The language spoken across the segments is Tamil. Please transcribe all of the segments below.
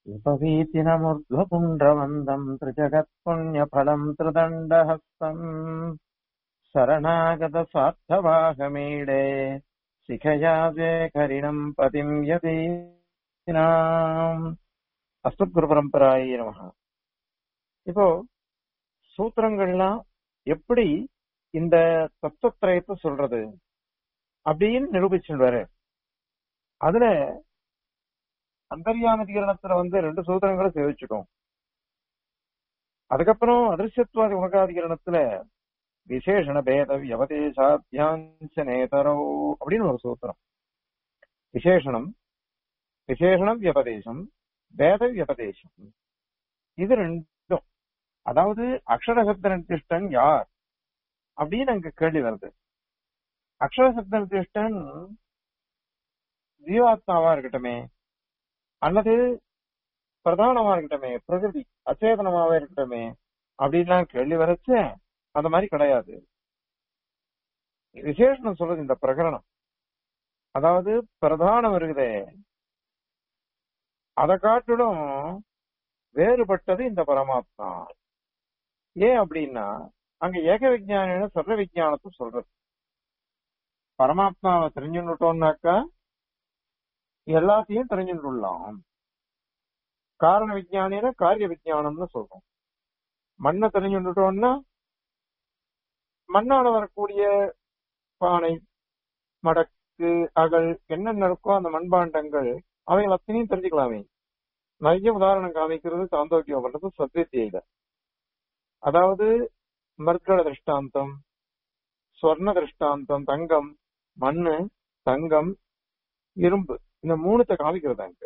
उपवीतिनमुर्ध्वपुण्ड्रवन्दम् त्रिजगत्पुण्यफलम् त्रिदण्डहस्तम् शरणागतस्वार्थवाहमीडे शिखया द्वेकरिणम् पतिम् यदीनाम् அஸ்மத்குருபரம்பராய நமக இப்போ சூத்திரங்கள்லாம் எப்படி இந்த தத்துவத்திரயத்தை சொல்றது அப்படின்னு நிரூபிச்சுட்டு அதுல அந்தரியான தீரணத்துல வந்து ரெண்டு சூத்திரங்களை சேவிச்சிட்டோம் அதுக்கப்புறம் அதிர்ஷ்யத்வாதி உணகாதிகரணத்துல விசேஷண பேத வியவதேசாத்தியாஞ்ச நேதரோ அப்படின்னு ஒரு சூத்திரம் விசேஷணம் விசேஷணம் வியபதேசம் வேத வியபதேசம் இது ரெண்டும் அதாவது அக்ஷரசப்த நிர்திஷ்டன் யார் அப்படின்னு அங்க கேள்வி வருது அக்ஷரசப்த நிர்திஷ்டன் ஜீவாத்மாவா இருக்கட்டுமே அல்லது பிரதானமா இருக்கட்டுமே பிரகிருதி அச்சேதனமாவே இருக்கட்டுமே அப்படின்லாம் கேள்வி வரைச்ச அந்த மாதிரி கிடையாது விசேஷம் சொல்றது இந்த பிரகரணம் அதாவது பிரதானம் இருக்குதே அதை காட்டிலும் வேறுபட்டது இந்த பரமாத்மா ஏன் அப்படின்னா அங்க ஏக விஜயான சர்வ விஜயானத்தை சொல்றது பரமாத்மாவை தெரிஞ்சுட்டோம்னாக்கா எல்லாத்தையும் தெரிஞ்சுட்டுலாம் காரண விஜயானின காரிய விஜயானம்னு சொல்றோம் மண்ணை தெரிஞ்சுட்டோம்னா மண்ணால வரக்கூடிய பானை மடக்கு அகல் என்னென்ன இருக்கோ அந்த மண்பாண்டங்கள் அவைகள் அத்தனையும் தெரிஞ்சுக்கலாமே நிறைய உதாரணம் காமிக்கிறது சாந்தோக்கியம் பண்றது சத்வித்தியில அதாவது மர்கட திருஷ்டாந்தம் ஸ்வர்ண திருஷ்டாந்தம் தங்கம் மண்ணு தங்கம் இரும்பு இந்த மூணுத்தை காமிக்கிறது அங்க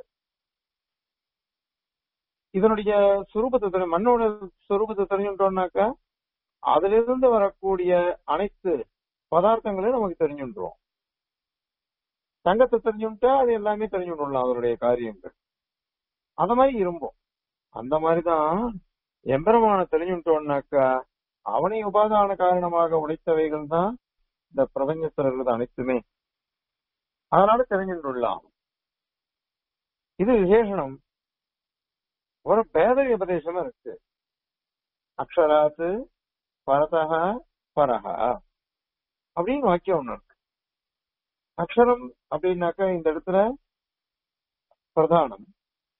இதனுடைய சுரூபத்தை தெரியும் மண்ணோட சுரூபத்தை தெரிஞ்சுட்டோம்னாக்கா அதுல இருந்து வரக்கூடிய அனைத்து பதார்த்தங்களையும் நமக்கு தெரிஞ்சுட்டுருவோம் தங்கத்தை தெரிஞ்சுட்டா அது எல்லாமே தெரிஞ்சுடலாம் அதனுடைய காரியங்கள் அந்த மாதிரி இரும்போம் அந்த மாதிரிதான் எம்பெருமான தெரிஞ்சுட்டோம்னாக்கா அவனை உபாதான காரணமாக உடைத்தவைகள் தான் இந்த பிரபஞ்சத்தில் இருக்கிறது அனைத்துமே அதனால தெரிஞ்சுட்டுலாம் இது விசேஷனம் ஒரு பேத உபதேசம் இருக்கு அக்ஷராத்து பரதக பரஹ அப்படின்னு வாக்கியம் ஒண்ணு இருக்கு அக்ஷரம் அப்படின்னாக்கா இந்த இடத்துல பிரதானம்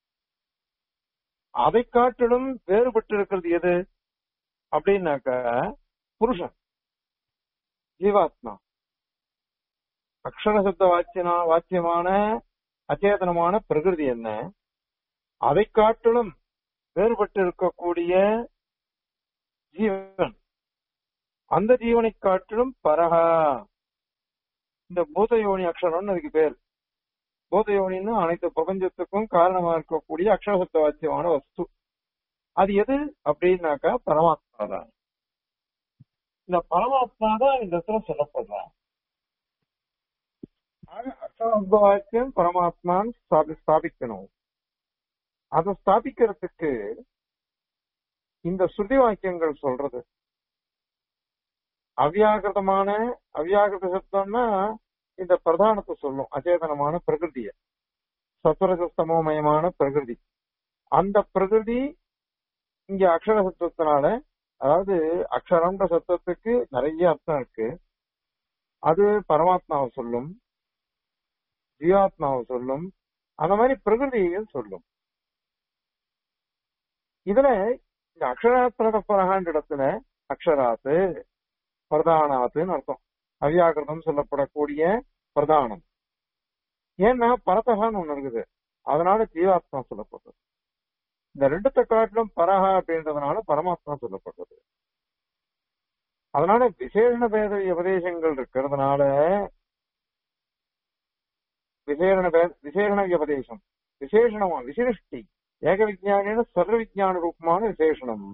அதை காட்டிலும் வேறுபட்டு இருக்கிறது எது அப்படின்னாக்கா புருஷன் ஜீவாத்மா அக்ஷர சப்த வாச்சியனா வாக்கியமான அச்சேதனமான பிரகிருதி என்ன அதை காட்டிலும் வேறுபட்டு இருக்கக்கூடிய ஜீவன் அந்த ஜீவனை காட்டிலும் பரகா இந்த பூதயோனி அக்ஷரம்னு அதுக்கு பேர் பூதயோனின்னு அனைத்து பிரபஞ்சத்துக்கும் காரணமா இருக்கக்கூடிய அக்ஷரசப்த வாக்கியமான வஸ்து அது எது அப்படின்னாக்கா பரமாத்மா தான் இந்த பரமாத்மா தான் இந்த இடத்துல சொல்லப்படுறான் அக்ஷரசப்த வாக்கியம் பரமாத்மான்னு ஸ்தாபி ஸ்தாபிக்கணும் அதை ஸ்தாபிக்கிறதுக்கு இந்த ஸ்ருதி வாக்கியங்கள் சொல்றது அவ்யாகிருதமான அவ்யாகிருத சப்தம்னா இந்த பிரதானத்தை சொல்லும் அச்சேதனமான பிரகிருதிய சத்வரசமயமான பிரகிருதி அந்த பிரகிருதி இங்க அக்ஷர சத்துவத்தினால அதாவது அக்ஷரம்ன்ற சத்தத்துக்கு நிறைய அர்த்தம் இருக்கு அது பரமாத்மாவை சொல்லும் ஜீவாத்மாவை சொல்லும் அந்த மாதிரி பிரகிருதியும் சொல்லும் இதுல இந்த அக்ஷராத்திர பரகான்ற இடத்துல அக்ஷராத்து பிரதானாத்துன்னு அர்த்தம் அவ்யாகிருதம் சொல்லப்படக்கூடிய பிரதானம் ஏன்னா பரதகான்னு ஒண்ணு இருக்குது அதனால ஜீவாத்மா சொல்லப்படுறது இந்த ரெண்டுத்த காட்டிலும் பரஹா அப்படின்றதுனால பரமாத்மா சொல்லப்படுறது அதனால விசேஷண பேத உபதேசங்கள் இருக்கிறதுனால விசேஷண விசேஷண உபதேசம் விசேஷணமா விசிருஷ்டி ஏக விஜயான சர்வ விஜயான ரூபமான விசேஷணம்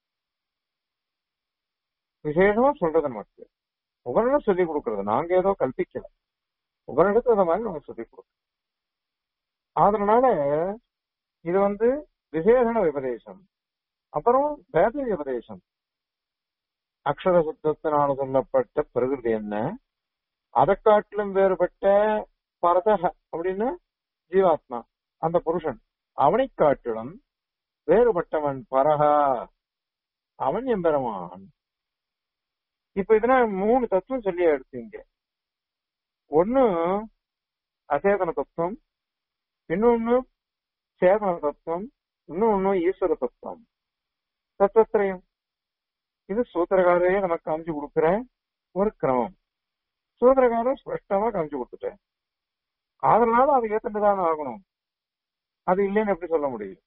விசேஷமா சொல்றது நமக்கு உபரிடம் சொல்லிக் கொடுக்கறது நாங்க ஏதோ கல்பிக்கல உபரிடத்து அந்த மாதிரி நம்ம சொல்லிக் கொடுக்கணும் அதனால இது வந்து விசேஷண விபதேசம் அப்புறம் வேத விபதேசம் அக்ஷர சுத்தத்தினால சொல்லப்பட்ட பிரகிருதி என்ன அதை காட்டிலும் வேறுபட்ட பரதக அப்படின்னு ஜீவாத்மா அந்த புருஷன் அவனை காட்டிலும் வேறுபட்டவன் பரஹா அவன் எம்பெருமான் இப்ப இதனால மூணு தத்துவம் சொல்லி எடுத்தீங்க ஒண்ணு அசேதன தத்துவம் இன்னொன்னு சேதன தத்துவம் இன்னொன்னு ஈஸ்வர தத்துவம் தத்துவத்திரயம் இது சூத்திரகாரையே நமக்கு காமிச்சு கொடுக்கிற ஒரு கிரமம் சூத்திரகாரம் ஸ்பஷ்டமா காமிச்சு கொடுத்துட்டேன் அதனால அது ஏத்துட்டுதான் ஆகணும் அது இல்லைன்னு எப்படி சொல்ல முடியும்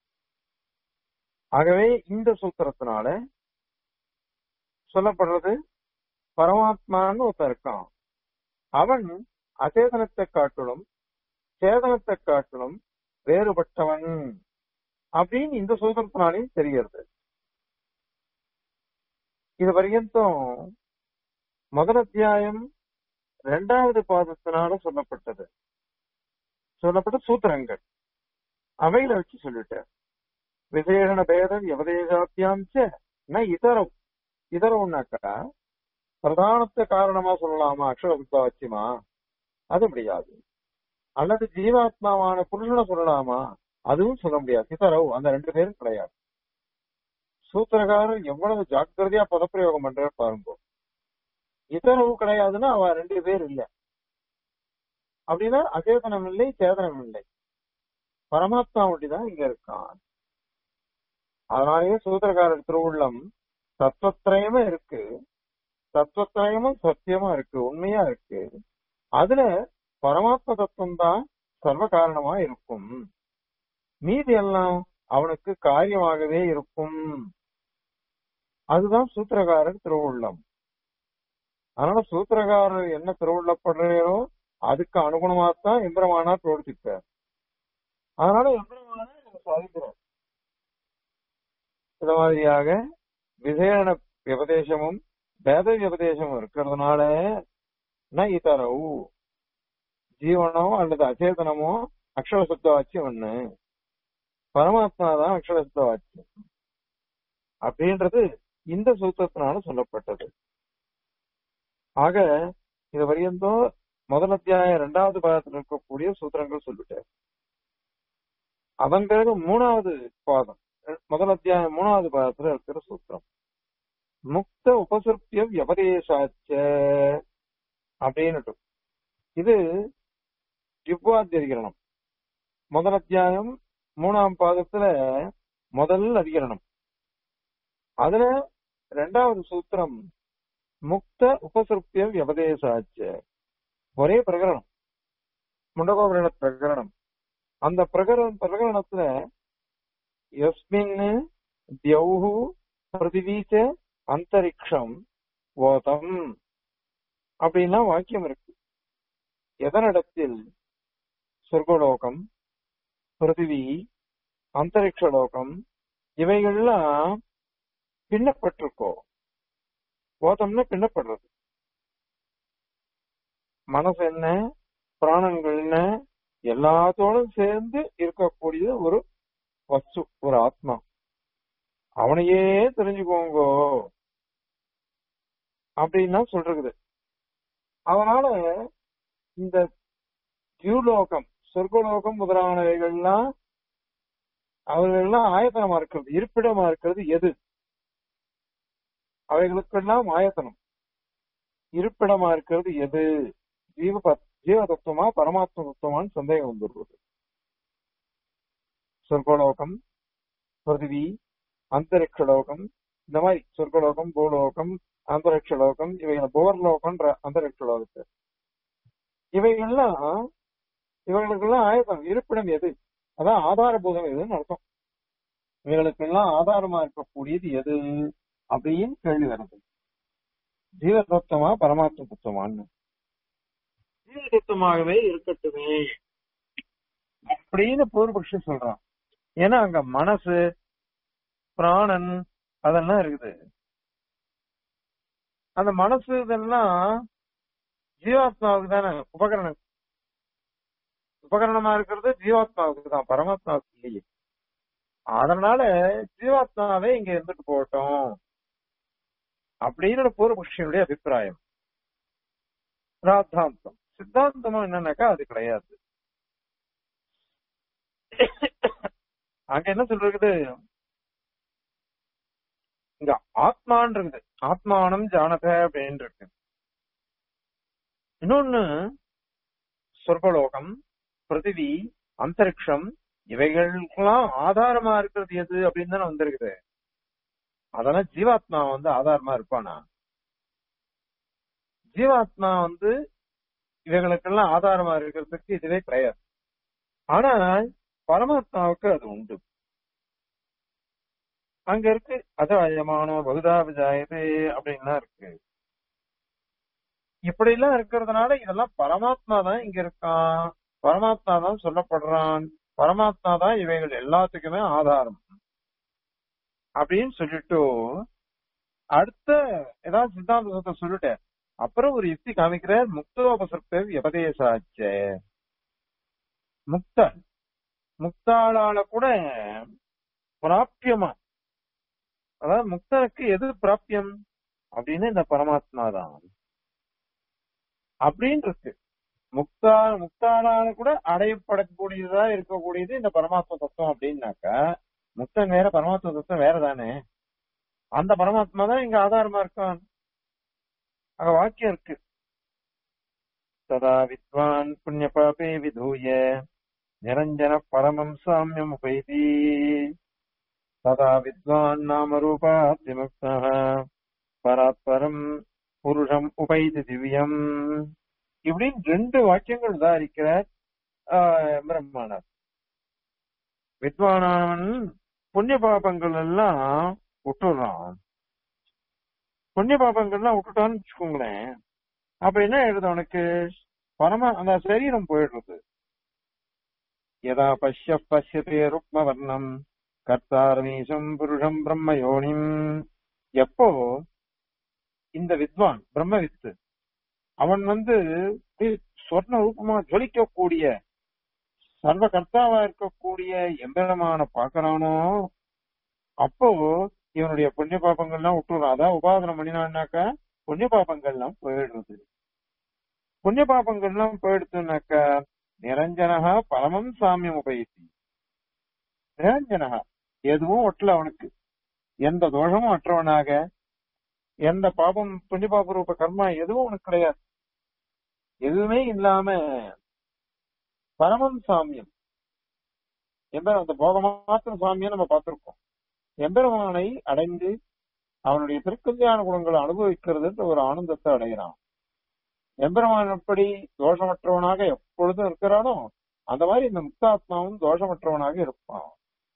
ஆகவே இந்த சூத்திரத்தினால சொல்லப்படுறது பரமாத்மான்னு ஒருத்தன் இருக்கான் அவன் அச்சேதனத்தை காட்டிலும் சேதனத்தை காட்டிலும் வேறுபட்டவன் அப்படின்னு இந்த சூத்திரத்தினாலையும் தெரிகிறது இது வரையந்தும் முதல் அத்தியாயம் இரண்டாவது பாதத்தினால சொல்லப்பட்டது சொல்லப்பட்ட சூத்திரங்கள் அவையில வச்சு சொல்லிட்டார் விசேஷண பேதம் எவதேசாத்தியாம் ந இதரம் இதரம்னாக்கா பிரதானத்தை காரணமா சொல்லலாமா அக்ஷர உத்பாவச்சியமா அது முடியாது அல்லது ஜீவாத்மாவான புருஷனை சொல்லலாமா அதுவும் சொல்ல முடியாது இதரவு அந்த ரெண்டு பேரும் கிடையாது சூத்திரகாரர் எவ்வளவு ஜாக்கிரதையா பதப்பிரயோகம் பண்ற பாருங்க இதரவு கிடையாதுன்னா அவ ரெண்டு பேர் இல்ல அப்படின்னா அச்சேதனம் இல்லை சேதனம் இல்லை பரமாத்மா ஒட்டிதான் இங்க இருக்கான் அதனாலேயே சூத்திரகாரர் திருவுள்ளம் தத்துவத்திரயமும் இருக்கு தத்துவத்திரயமும் சத்தியமா இருக்கு உண்மையா இருக்கு அதுல பரமாத்ம தத்துவம் தான் சர்வ காரணமா இருக்கும் மீதி எல்லாம் அவனுக்கு காரியமாகவே இருக்கும் அதுதான் சூத்திரகாரர் திருவுள்ளம் அதனால சூத்திரகாரர் என்ன திருவுள்ளப்படுறாரோ அதுக்கு அனுகுணமாத்தான் எந்திரமானா பிரவர்த்திப்பார் அதனால எந்திரமான சாதிக்கிறார் இந்த மாதிரியாக விசேஷ விபதேசமும் வேத விபதேசமும் இருக்கிறதுனால ந இதரவு ஜீவனோ அல்லது அச்சேதனமோ அக்ஷர சுத்த வாக்கியம் ஒண்ணு பரமாத்மா தான் அக்ஷர சுத்த வாக்கியம் அப்படின்றது இந்த சூத்திரத்தினால சொல்லப்பட்டது ஆக இது வரையந்தோ முதல் அத்தியாயம் இரண்டாவது பாதத்தில் இருக்கக்கூடிய சூத்திரங்கள் சொல்லிட்டார் அதன் பிறகு மூணாவது பாதம் முதல் அத்தியாயம் மூணாவது பாதத்துல இருக்கிற சூத்திரம் முக்த உபசிருப்பிய வியபதேசாச்ச அப்படின்னு இது திவ்வாத்தியதிகரணம் முதல் அத்தியாயம் மூணாம் பாதத்துல முதல் அதிகரணம் அதுல ரெண்டாவது சூத்திரம் முக்த உபசிருப்பிய வியபதேசாச்ச ஒரே பிரகரணம் முண்டகோபுரண பிரகரணம் அந்த பிரகரண பிரகரணத்துல எஸ்மின் தியௌஹு பிருத்திவீச்ச அந்தரிக்ஷம் ஓதம் அப்படின்லாம் வாக்கியம் இருக்கு எதனிடத்தில் சொர்க்கலோகம் பிருத்திவி அந்தரிக்ஷலோகம் இவைகள்லாம் பின்னப்பட்டிருக்கோ ஓதம்னா பின்னப்படுறது மனசு என்ன பிராணங்கள் என்ன எல்லாத்தோடும் சேர்ந்து இருக்கக்கூடிய ஒரு வஸ்து ஒரு ஆத்மா அவனையே தெரிஞ்சுக்கோங்க அப்படின்னா சொல்றது அதனால இந்த ஜீவலோகம் சொர்க்கலோகம் முதலானவைகள்லாம் அவர்கள்லாம் ஆயத்தனமா இருக்கிறது இருப்பிடமா இருக்கிறது எது அவைகளுக்கெல்லாம் ஆயத்தனம் இருப்பிடமா இருக்கிறது எது ஜீவ ஜீவ தத்துவமா பரமாத்ம தத்துவமான்னு சந்தேகம் வந்துடுறது சொர்க்கலோகம் பிருத்திவி அந்தரிக்ஷலோகம் இந்த மாதிரி சொர்க்கலோகம் பூலோகம் அந்தரிக்ஷலோகம் இவைகள் புவர்லோகம்ன்ற அந்தரிக்ஷலோகத்தை இவைகள்லாம் இவர்களுக்கெல்லாம் ஆயத்தம் இருப்பிடம் எது அதான் ஆதாரபூதம் எதுன்னு அர்த்தம் இவர்களுக்கெல்லாம் ஆதாரமா இருக்கக்கூடியது எது அப்படின்னு கேள்வி வருது ஜீவ தத்துவமா பரமாத்ம தத்துவமான்னு ஜீவ தத்துவமாகவே இருக்கட்டுமே அப்படின்னு பூர்வபக்ஷம் சொல்றான் ஏன்னா அங்க மனசு பிராணன் அதெல்லாம் இருக்குது அந்த மனசு இதெல்லாம் ஜீவாத்மாவுக்கு தானே உபகரணம் உபகரணமா இருக்கிறது ஜீவாத்மாவுக்கு தான் பரமாத்மாவுக்கு இல்லையே அதனால ஜீவாத்மாவே இங்க இருந்துட்டு போகட்டும் அப்படின்னு பூர்வபக்ஷியனுடைய அபிப்பிராயம் ராத்தாந்தம் சித்தாந்தமும் என்னன்னாக்கா அது கிடையாது அங்க என்ன சொல்றது இங்க ஆத்மான் இருக்குது ஆத்மானம் ஜானக அப்படின்னு இருக்கு இன்னொன்னு சொர்க்கலோகம் பிருத்திவி அந்தரிக்ஷம் இவைகளுக்கெல்லாம் ஆதாரமா இருக்கிறது எது அப்படின்னு தானே வந்திருக்குது அதெல்லாம் ஜீவாத்மா வந்து ஆதாரமா இருப்பானா ஜீவாத்மா வந்து இவைகளுக்கெல்லாம் ஆதாரமா இருக்கிறதுக்கு இதுவே கிடையாது ஆனால் பரமாத்மாவுக்கு அது உண்டு அங்க இருக்கு அது அயமானோ பகுதா விஜாயது அப்படின்லாம் இருக்கு இப்படி எல்லாம் இருக்கிறதுனால இதெல்லாம் பரமாத்மா தான் இங்க இருக்கான் பரமாத்மா தான் சொல்லப்படுறான் பரமாத்மா தான் இவைகள் எல்லாத்துக்குமே ஆதாரம் அப்படின்னு சொல்லிட்டு அடுத்த ஏதாவது சித்தாந்தத்தை சொல்லிட்டேன் அப்புறம் ஒரு யுக்தி காமிக்கிறார் முக்தோபசர்த்த விபதேசாச்ச முக்த முக்தாளால கூட பிராப்தியமா அதாவது முக்தனுக்கு எது பிராப்தியம் அப்படின்னு இந்த பரமாத்மா தான் அப்படின்னு இருக்கு முக்தா முக்தாளால கூட அடையப்படக்கூடியதா இருக்கக்கூடியது இந்த பரமாத்ம தத்துவம் அப்படின்னாக்கா முக்தன் வேற பரமாத்ம தத்துவம் வேற தானே அந்த பரமாத்மா தான் இங்க ஆதாரமா இருக்கான் அங்க வாக்கியம் இருக்கு ததா வித்வான் புண்ணிய பாபே விதூய நிரஞ்சன பரமம் சாமியம் உபைதி ததா வித்வான் நாம ரூபாத் விமுக்தः பராத்பரம் புருஷம் உபைதி திவ்யம் இப்படின்னு ரெண்டு வாக்கியங்கள் உதாரிக்கிறார் ஆஹ், பிரம்மானார் வித்வானவன் புண்ணிய பாபங்கள் எல்லாம் விட்டுடுறான் புண்ணிய பாபங்கள்லாம் விட்டுட்டான்னு வச்சுக்கோங்களேன் அப்ப என்ன ஆயிடுது அவனுக்கு பரம அந்த சரீரம் போயிடுறது யதா பஷ்ய பஷ்யதே ருக்மவர்ணம் கர்த்தாரமீசம் புருஷம் பிரம்ம யோனிம் எப்போ இந்த வித்வான் பிரம்மவித்து அவன் வந்து அப்படியே சொர்ண ரூபமா ஜொலிக்கக்கூடிய சர்வ கர்த்தாவா இருக்கக்கூடிய எம்பெருமான பாக்குறானோ அப்போ இவனுடைய புண்ணிய பாபங்கள்லாம் விட்டுறான் அதான் உபாதனம் பண்ணினான்னாக்கா புண்ணிய பாபங்கள்லாம் போயிடுறது புண்ணிய பாபங்கள்லாம் போயிடுச்சுனாக்கா நிரஞ்சனகா பரமம் சாமியம் உபயத்தி நிரஞ்சனகா எதுவும் ஒட்டல அவனுக்கு எந்த தோஷமும் அற்றவனாக எந்த பாபம் புண்ணிய பாப ரூப கர்மா எதுவும் அவனுக்கு கிடையாது எதுவுமே இல்லாம பரமம் சாமியம் எந்த அந்த போக மாத்திரம் சாமியம் நம்ம பார்த்திருக்கோம் எம்பெருமானை அடைந்து அவனுடைய திருக்கல்யாண குணங்களை அனுபவிக்கிறதுன்ற ஒரு ஆனந்தத்தை அடைகிறான் எம்பெருமான் எப்படி தோஷமற்றவனாக எப்பொழுதும் இருக்கிறானோ அந்த மாதிரி இந்த முக்தாத்மாவும் தோஷமற்றவனாக இருப்பான்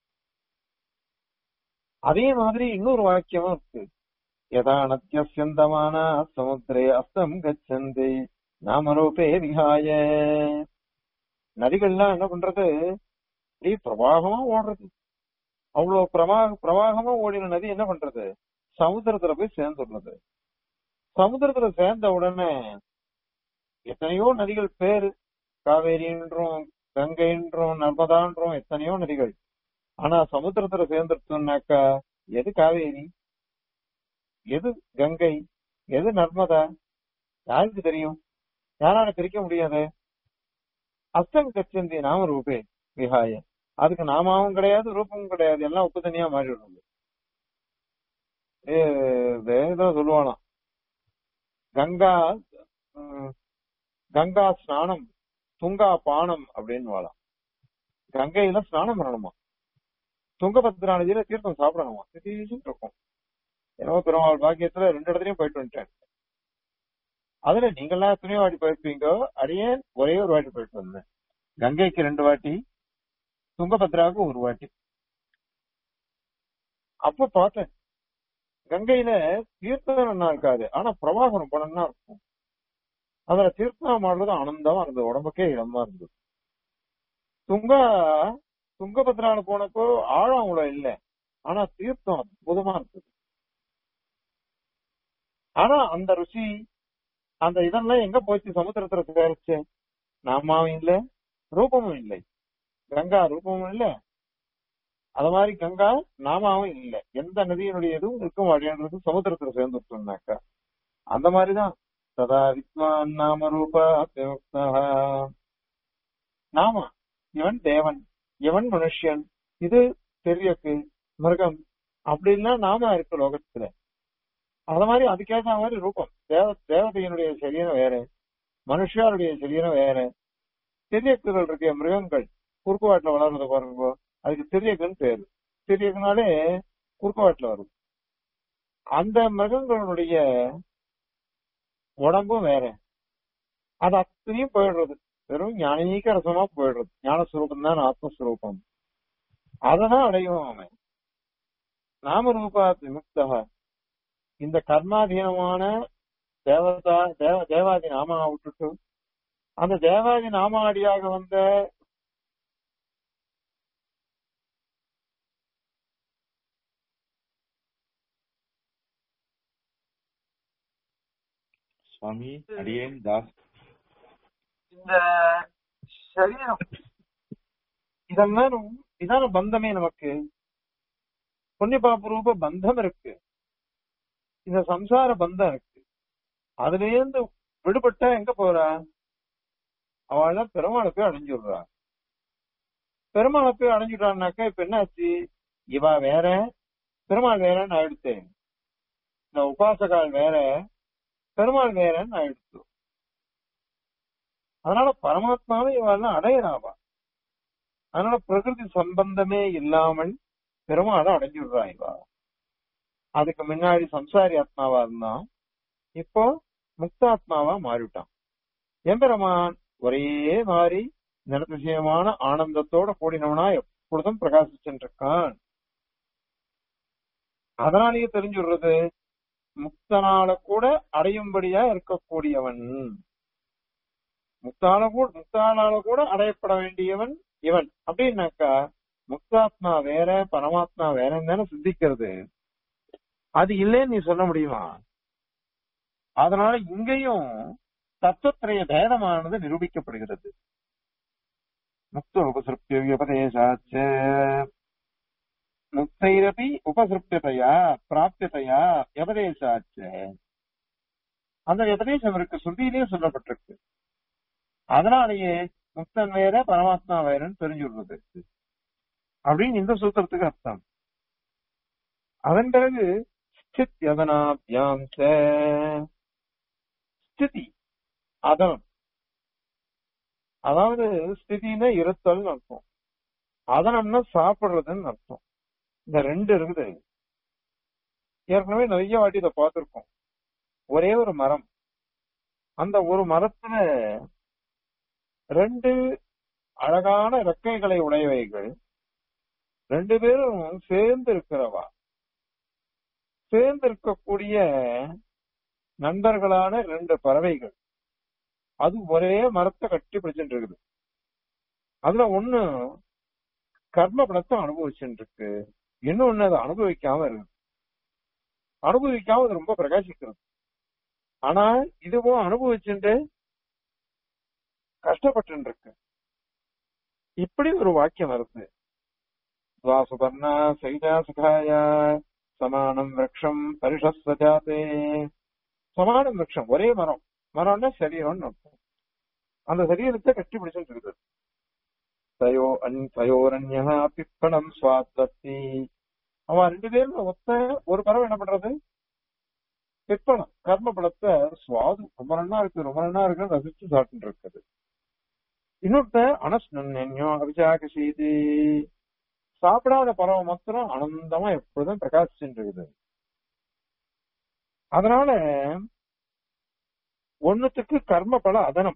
அதே மாதிரி இன்னொரு வாக்கியமும் இருக்கு யதா நத்தியசியந்தமான சமுத்திரே அஸ்தம் கச்சந்தி நாமரூபே விகாய நதிகள்லாம் என்ன பண்றது அப்படியே பிரவாகமா ஓடுறது அவ்வளவு பிரவாக பிரவாகமா ஓடின நதி என்ன பண்றது சமுத்திரத்துல போய் சேர்ந்துடுறது சமுத்திரத்துல சேர்ந்த உடனே எத்தனையோ நதிகள் பேரு காவேரின்றோம் கங்கைன்றோம் நர்மதான்றோம் எத்தனையோ நதிகள் ஆனா சமுத்திரத்துல சேர்ந்துருச்சோம்னாக்கா எது காவேரி எது கங்கை எது நர்மதா யாருக்கு தெரியும் யாரால பிரிக்க முடியாது அஸ்தம் கச்சந்தி நாம ரூபே விஹாய அதுக்கு நாமாவும் கிடையாது ரூபமும் கிடையாது எல்லாம் உப்பு தனியா மாறிடுறது ஏதோ சொல்லுவானாம் கங்கா உம், கங்கா ஸ்நானம் துங்கா பானம் அப்படின்னு வாழாம் கங்கையில ஸ்நானம் பண்ணணுமா துங்கபத்ரா நதியில தீர்த்தம் சாப்பிடணுமா திடீர்னு இருக்கும் என்னவோ பெருமாள் பாக்கியத்துல ரெண்டு இடத்துலயும் போயிட்டு வந்துட்டேன் அதுல நீங்கெல்லாம் எத்தனையோ வாட்டி போயிருப்பீங்க அடியேன் ஒரே ஒரு வாட்டி போயிட்டு வந்தேன் கங்கைக்கு ரெண்டு வாட்டி துங்கபத்ராவுக்கு ஒரு வாட்டி அப்ப பார்த்தேன் கங்கையில தீர்த்தம் நல்லா இருக்காது ஆனா பிரவாகம் ரொம்ப நல்லா இருக்கும் அதுல தீர்த்தம் ஆடுறது ஆனந்தமா இருந்தது உடம்புக்கே இடமா இருந்தது துங்கா துங்கபத்ரால போனப்போ ஆழம் அவ்வளவு இல்ல ஆனா தீர்த்தம் அற்புதமா இருந்தது ஆனா அந்த ருசி அந்த இதெல்லாம் எங்க போச்சு சமுத்திரத்துல சேரிச்சு நாமாவும் இல்ல ரூபமும் இல்லை கங்கா ரூபமும் இல்ல அது மாதிரி கங்கா நாமாவும் இல்ல எந்த நதியினுடைய இதுவும் இருக்கும் வழியான்றது சமுத்திரத்துல சேர்ந்துட்டோம்னாக்கா அந்த மாதிரிதான் சதா வித்வான் நாம ரூபா நாம இவன் தேவன் இவன் மனுஷன் இது தெரியக்கு மிருகம் அப்படின்லாம் நாம இருக்கு லோகத்துல அது மாதிரி அதுக்கேற்ற மாதிரி ரூபம் தேவ தேவதையினுடைய சரீரம் வேற மனுஷாருடைய சரீரம் வேற தெரியக்குகள் இருக்க மிருகங்கள் குறுக்குவாட்டுல வளர்றது பாருங்க அதுக்கு தெரியக்குன்னு பேரு தெரியக்குனாலே குறுக்குவாட்டுல வரும் அந்த மிருகங்களுடைய உடம்பும் வேற அது அத்தனையும் போயிடுறது வெறும் ஞானீக ரசமா போயிடுறது ஞானஸ்வரூபம் தான் ஆத்மஸ்வரூபம் அததான் அடையும் அவன் நாமரூபா விமுக்தா இந்த கர்மாதீனமான தேவதா தேவ தேவாதி நாமா விட்டுட்டு அந்த தேவாதி நாமாடியாக வந்த சுவாமி அடியேன் தாஸ் இந்த சரீரம் இதெல்லாம் இதான பந்தமே நமக்கு புண்ணிய பாப ரூப பந்தம் இருக்கு இந்த சம்சார பந்தம் இருக்கு அதுல இருந்து விடுபட்டா எங்க போறா அவள் பெருமாளை போய் அடைஞ்சுடுறா பெருமாளை போய் அடைஞ்சுட்டான்னாக்கா இப்ப என்னாச்சு இவா வேற பெருமாள் வேறன்னு ஆயிடுத்து இந்த உபாசகால் வேற பெருமாள் வேறன்னு ஆயிடுச்சு அதனால பரமாத்மாவை இவெல்லாம் அடையிறாவா அதனால பிரகிருதி சம்பந்தமே இல்லாமல் பெருமாளை அடைஞ்சுடுறா இவா அதுக்கு முன்னாடி சம்சாரி ஆத்மாவா இருந்தான் இப்போ முக்தாத்மாவா மாறிவிட்டான் எம்பெருமான் ஒரே மாதிரி நிறதிசயமான ஆனந்தத்தோட கூடினவனா எப்பொழுதும் பிரகாசிச்சுட்டு இருக்கான் அதனாலேயே தெரிஞ்சுடுறது முக்தனால கூட அடையும்படியா இருக்கக்கூடியவன் முக்தால கூட முக்தானால கூட அடையப்பட வேண்டியவன் இவன் அப்படின்னாக்கா முக்தாத்மா வேற பரமாத்மா வேறன்னு தானே சிந்திக்கிறது அது இல்லைன்னு நீ சொல்ல முடியுமா அதனால இங்கேயும் தத்துவத்திரைய பேதமானது நிரூபிக்கப்படுகிறது முக்த உபசிருப்திய விபதேசாச்ச முக்தைரபி உபசிருப்தியதையா பிராப்தியதையா விபதேசாச்ச அந்த விபதேசம் இருக்கு சுத்தியிலேயே சொல்லப்பட்டிருக்கு அதனாலேயே முக்தன் வேற பரமாத்மா வேறன்னு தெரிஞ்சுடுறது அப்படின்னு இந்த சூத்திரத்துக்கு அர்த்தம் அதன் பிறகு ஸ்தித் யதனாபியாம் ச ஸ்திதி அதனம் அதாவது ஸ்திதினா இருத்தல்னு அர்த்தம் அதனம்னா சாப்பிடுறதுன்னு அர்த்தம் இந்த ரெண்டு இருக்குது ஏற்கனவே நிறைய வாட்டி இதை பார்த்திருக்கோம் ஒரே ஒரு மரம் அந்த ஒரு மரத்துல ரெண்டு அழகான ரெக்கைகளை உடையவைகள் ரெண்டு பேரும் சேர்ந்து இருக்கிறவா சேர்ந்து இருக்கக்கூடிய நண்பர்களான ரெண்டு பறவைகள் அது ஒரே மரத்தை கட்டி பிடிச்சிட்டு இருக்குது அதுல ஒண்ணு கர்ம பலத்தை அனுபவிச்சுட்டு இருக்கு இன்னொன்னு அதை அனுபவிக்காம இருக்கு அனுபவிக்காம அது ரொம்ப பிரகாசிக்கிறது ஆனா இதுவும் அனுபவிச்சுட்டு கஷ்டப்பட்டு இருக்கு இப்படி ஒரு வாக்கியம் வருது சுபர்ணா சைதா சுகாயா சமானம் விரக்ஷம் பரிஷஸ்வஜாதே சமானம் விரக்ஷம் ஒரே மரம் மரம்னா சரீரம்னு அர்த்தம் அந்த சரீரத்தை கட்டி பிடிச்சிட்டு இருக்குது தயோ அன் தயோரண்யா பிப்பணம் சுவாத்தி அவன் ரெண்டு பேரும் ஒத்த ஒரு பறவை என்ன பண்றது பிப்பணம் கர்ம பலத்தை சுவாது ரொம்ப நல்லா இருக்கு ரொம்ப நல்லா இருக்குன்னு ரசிச்சு சாப்பிட்டு இருக்குது இன்னொருத்த அனஸ்னோ அபிஜாக செய்தி சாப்பிடாத பறவை மாத்திரம் ஆனந்தமா எப்பொழுதும் பிரகாசிச்சுட்டு இருக்குது அதனால ஒண்ணுத்துக்கு கர்ம பல அதனம்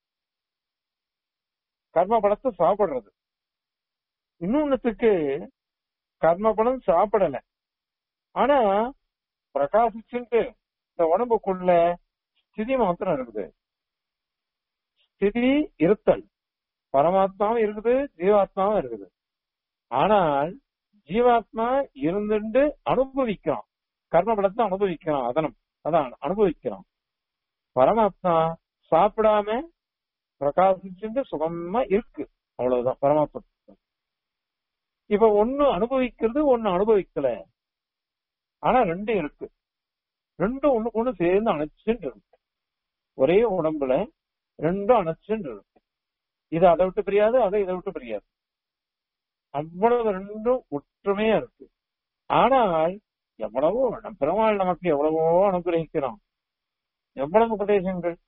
கர்ம பலத்தை சாப்பிடுறது இன்னொன்னுத்துக்கு கர்ம பலம் சாப்பிடல ஆனா பிரகாசிச்சுட்டு இந்த உடம்புக்குள்ள ஸ்திதி மாத்திரம் இருக்குது ஸ்திதி இருத்தல் பரமாத்மாவும் இருக்குது ஜீவாத்மாவும் இருக்குது ஆனால் ஜீவாத்மா இருந்துட்டு அனுபவிக்கிறான் கர்ம பலத்தை அனுபவிக்கிறான் அதனம் அதான் அனுபவிக்கிறான் பரமாத்மா சாப்பிடாம பிரகாசிச்சுட்டு சுகமா இருக்கு அவ்வளவுதான் பரமாத்மா இப்ப ஒண்ணு அனுபவிக்கிறது ஒண்ணு அனுபவிக்கல ஆனா ரெண்டு இருக்கு ரெண்டும் ஒண்ணுக்கு ஒண்ணு சேர்ந்து அணைச்சுட்டு இருக்கு ஒரே உடம்புல ரெண்டும் அணைச்சுட்டு இருக்கு இது அதை விட்டு பிரியாது அதை இதை விட்டு பிரியாது அவ்வளவு ரெண்டும் ஒற்றுமையா இருக்கு ஆனால் எவ்வளவோ நம் பெருமாள் நமக்கு எவ்வளவோ அனுகிரகிக்கிறோம் எவ்வளவு உபதேசங்கள்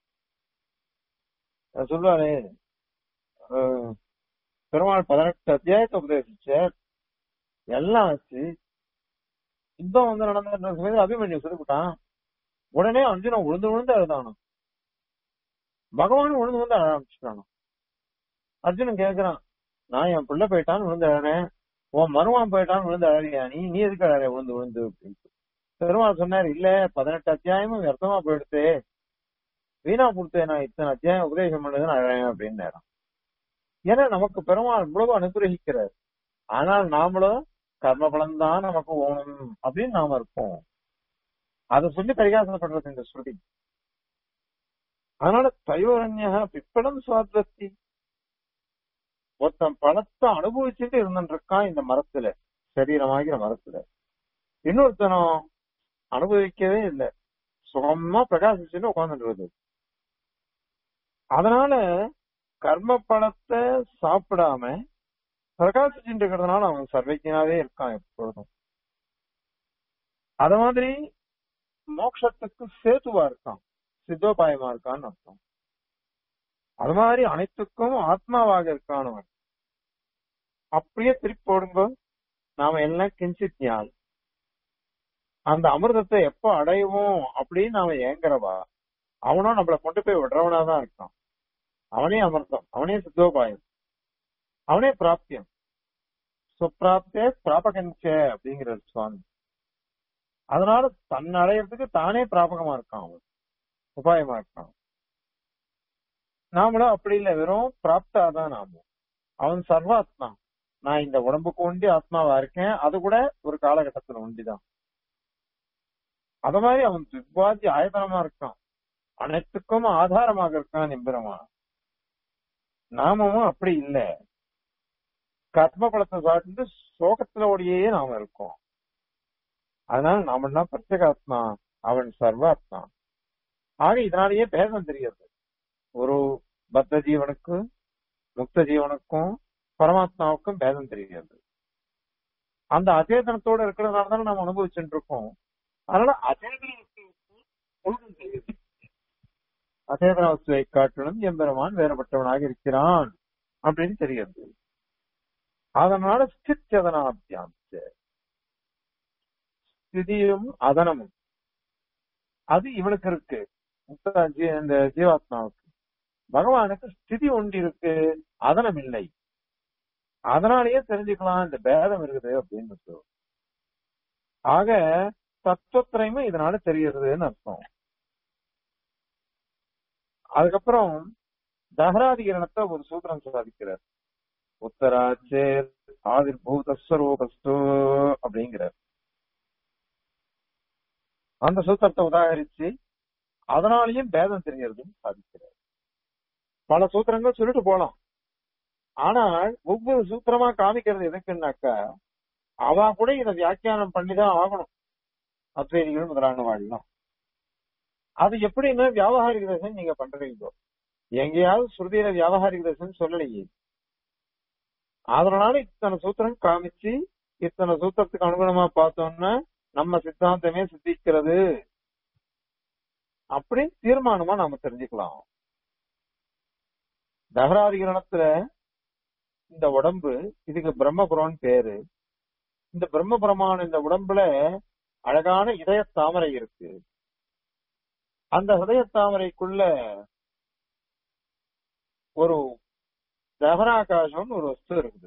அது சொல்லுவாரே அஹ், பெருமாள் பதினெட்டு அத்தியாயத்தை உபதேசிச்சார் எல்லாம் ஆச்சு யுத்தம் வந்து நடந்த சமயத்தில் அபிமன்யு சொல்லிவிட்டான் உடனே அர்ஜுனன் உழுந்து விழுந்து அழுதானோ பகவான் உழுந்து வந்து அழ ஆரம்பிச்சுட்டானோ அர்ஜுனன் கேக்குறான் நான் என் பிள்ளை போயிட்டான்னு விழுந்து அழறேன் உன் மருமான் போயிட்டான்னு விழுந்து அழறியா நீ நீ எதுக்கு அழற விழுந்து விழுந்து அப்படின்ட்டு பெருமாள் சொன்னார் இல்ல பதினெட்டு அத்தியாயமும் வியர்த்தமா போயிடுத்து வீணா கொடுத்தேன் நான் இத்தனை அத்தியாயம் உபதேசம் பண்ணதுன்னு அழறேன் அப்படின்னு நேரம் ஏன்னா நமக்கு பெருமாள் இவ்வளவு அனுகிரகிக்கிறார் ஆனால் நாமளும் கர்ம பலன்தான் நமக்கு ஓணும் அப்படின்னு நாம இருப்போம் அதை சொல்லி பரிகாசம் பண்றது இந்த ஸ்ருதி அதனால தயோரண்யா பிப்படம் சுவாத்வஸ்தி ஒருத்தன் பழத்தை அனுபவிச்சுட்டு இருந்துட்டு இருக்கான் இந்த மரத்துல சரீரமாகிற மரத்துல இன்னொருத்தனும் அனுபவிக்கவே இல்லை சுகமா பிரகாசிச்சுட்டு உட்கார்ந்துட்டு இருக்குது அதனால கர்ம பழத்தை சாப்பிடாம பிரகாசிச்சுட்டு இருக்கிறதுனால அவன் சர்வைக்கினாவே இருக்கான் எப்பொழுதும் அத மாதிரி மோட்சத்துக்கு சேத்துவா இருக்கான் சித்தோபாயமா இருக்கான்னு அர்த்தம் அது மாதிரி அனைத்துக்கும் ஆத்மாவாக இருக்கானவன் அப்படியே திருப்பி போடுங்க நாம எல்லாம் கிஞ்சித் ஞான் அந்த அமிர்தத்தை எப்ப அடைவோம் அப்படின்னு நாம ஏங்குறவா அவனும் நம்மளை கொண்டு போய் விடுறவனாதான் இருக்கான் அவனே அமிர்தம் அவனே சித்தோபாயம் அவனே பிராப்தியம் சுப்பிராப்தே பிராபகஞ்ச அப்படிங்கிறது சுவாமி அதனால தன் அடையறதுக்கு தானே பிராபகமா இருக்கான் அவன் உபாயமா இருக்கான் நாமளும் அப்படி இல்லை வெறும் பிராப்தாதான் நாம அவன் சர்வாத்மா நான் இந்த உடம்புக்கு ஒண்டி ஆத்மாவா இருக்கேன் அது கூட ஒரு காலகட்டத்துல ஒண்டிதான் அத மாதிரி அவன் துப்பாதி ஆயதனமா இருக்கான் அனைத்துக்கும் ஆதாரமாக இருக்கான் எம்பெருமா நாமவும் அப்படி இல்ல கர்ம பலத்தை சார்ந்து சோகத்துல ஓடியே நாம இருக்கோம் அதனால நாம என்ன பிரத்யேகாத்மா அவன் சர்வாத்மா ஆக இதனாலேயே பேதம் தெரியாது ஒரு பத்த ஜீவனுக்கு முக்த ஜீவனுக்கும் பரமாத்மாவுக்கும் பேதம் தெரியாது அந்த அச்சேதனத்தோட இருக்கிறதுனால தானே நம்ம அனுபவிச்சுட்டு இருக்கோம் அதனால அச்சேதன வஸ்துவுக்கு ஒழுங்கம் தெரியுது அச்சேதன வஸ்துவை காட்டிலும் எம்பெருமான் வேறுபட்டவனாக இருக்கிறான் அப்படின்னு தெரியுது அதனால ஸ்திச்சதனாபியாம் ஸ்திதியும் அதனமும் அது இவனுக்கு இருக்கு முக்த ஜீ- இந்த ஜீவாத்மாவுக்கு பகவானுக்கு ஸ்திதி ஒன்று இருக்கு அதனம் இல்லை அதனாலேயே தெரிஞ்சுக்கலாம் இந்த பேதம் இருக்குது அப்படின்னு சொல்லுவோம். ஆக தத்துவத்திரையுமே இதனால தெரியுதுன்னு அர்த்தம் அதுக்கப்புறம் தகராதிகரணத்தை ஒரு சூத்திரம் சாதிக்கிறார் உத்தராச்சே ஆதிர் பூதஸ்வரூபஸ்து அப்படிங்கிறார் அந்த சூத்திரத்தை உதாகரிச்சு அதனாலேயும் பேதம் தெரிகிறதுன்னு சாதிக்கிறார் பல சூத்திரங்கள் சொல்லிட்டு போலாம் ஆனால் ஒவ்வொரு சூத்திரமா காமிக்கிறது எதுக்குன்னாக்கா அவ கூட இதை வியாக்கியானம் பண்ணிதான் ஆகணும் அத்வைதிகள் முதலான வாழலாம் அது எப்படின்னா வியாபகாரிக தர்சனம் நீங்க பண்றீங்க எங்கேயாவது ஸ்ருதியில வியாபகாரிக தர்சனம் சொல்லலையே அதனால இத்தனை சூத்திரம் காமிச்சு இத்தனை சூத்திரத்துக்கு அனுகுணமா பார்த்தோம்னா நம்ம சித்தாந்தமே சித்திக்கிறது அப்படின்னு தீர்மானமா நாம தெரிஞ்சுக்கலாம் தகராதிகரணத்துல இந்த உடம்பு இதுக்கு பிரம்மபுரம்னு பேரு இந்த பிரம்மபுரமான இந்த உடம்புல அழகான இதய தாமரை இருக்கு அந்த ஹதய தாமரைக்குள்ள ஒரு தகராகாசம்னு ஒரு வஸ்து இருக்குது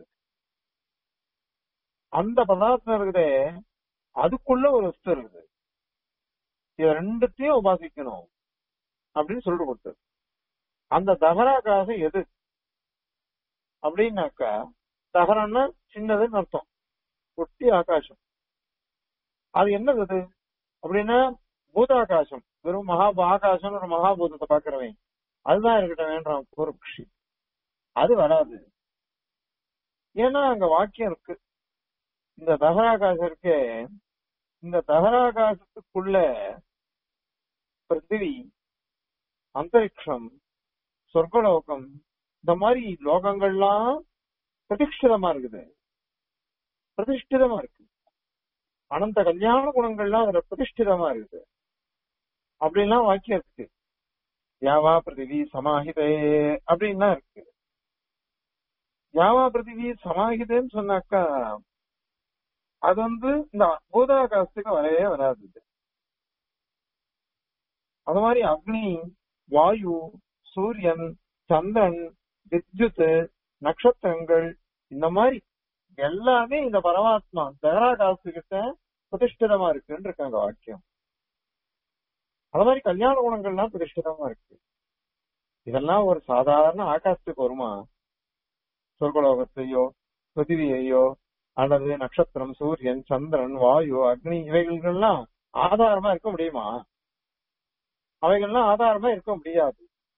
அந்த பதார்த்தம் இருக்குதே அதுக்குள்ள ஒரு வஸ்து இருக்குது இது ரெண்டுத்தையும் உபாசிக்கணும் அப்படின்னு சொல்லிட்டு கொடுத்து அந்த தகராகாசம் எது அப்படின்னாக்கா தகரம்னா சின்னதுன்னு அர்த்தம் ஒட்டி ஆகாசம் அது என்னது அது அப்படின்னா பூதாகாசம் வெறும் மகா ஆகாசம் ஒரு மகாபூதத்தை பாக்குறவன் அதுதான் இருக்கட்டும் வேண்டாம் பூர்வபக்ஷி அது வராது ஏன்னா அங்க வாக்கியம் இருக்கு இந்த தகராகாசம் இருக்கே இந்த தகராகாசத்துக்குள்ள பிருத்திவி அந்தரிக்ஷம் சொர்க்கலோகம் இந்த மாதிரி லோகங்கள்லாம் பிரதிஷ்டிதமா இருக்குது பிரதிஷ்டிதமா இருக்கு அனந்த கல்யாண குணங்கள்லாம் அதுல பிரதிஷ்டிதமா இருக்குது அப்படின்லாம் வாக்கியம் இருக்கு யாவா பிருத்திவி சமாஹிதே அப்படின்னா இருக்கு யாவா பிருத்திவி சமாஹிதேன்னு சொன்னாக்கா அது வந்து இந்த பூதாகாசத்துக்கு வரவே வராது இது. அது மாதிரி அக்னி வாயு சூரியன் சந்திரன் வித்யுத் நட்சத்திரங்கள் இந்த மாதிரி எல்லாமே இந்த பரமாத்மா தகராகாசத்துக்கிட்ட பிரதிஷ்டிதமா இருக்குன்னு இருக்காங்க வாக்கியம் அது மாதிரி கல்யாண குணங்கள்லாம் பிரதிஷ்டிதமா இருக்கு இதெல்லாம் ஒரு சாதாரண ஆகாசத்துக்கு வருமா சொர்க்கலோகத்தையோ பிருத்திவியையோ அல்லது நட்சத்திரம் சூரியன் சந்திரன் வாயு அக்னி இவைகள்லாம் ஆதாரமா இருக்க முடியுமா அவைகள்லாம் ஆதாரமா இருக்க முடியாது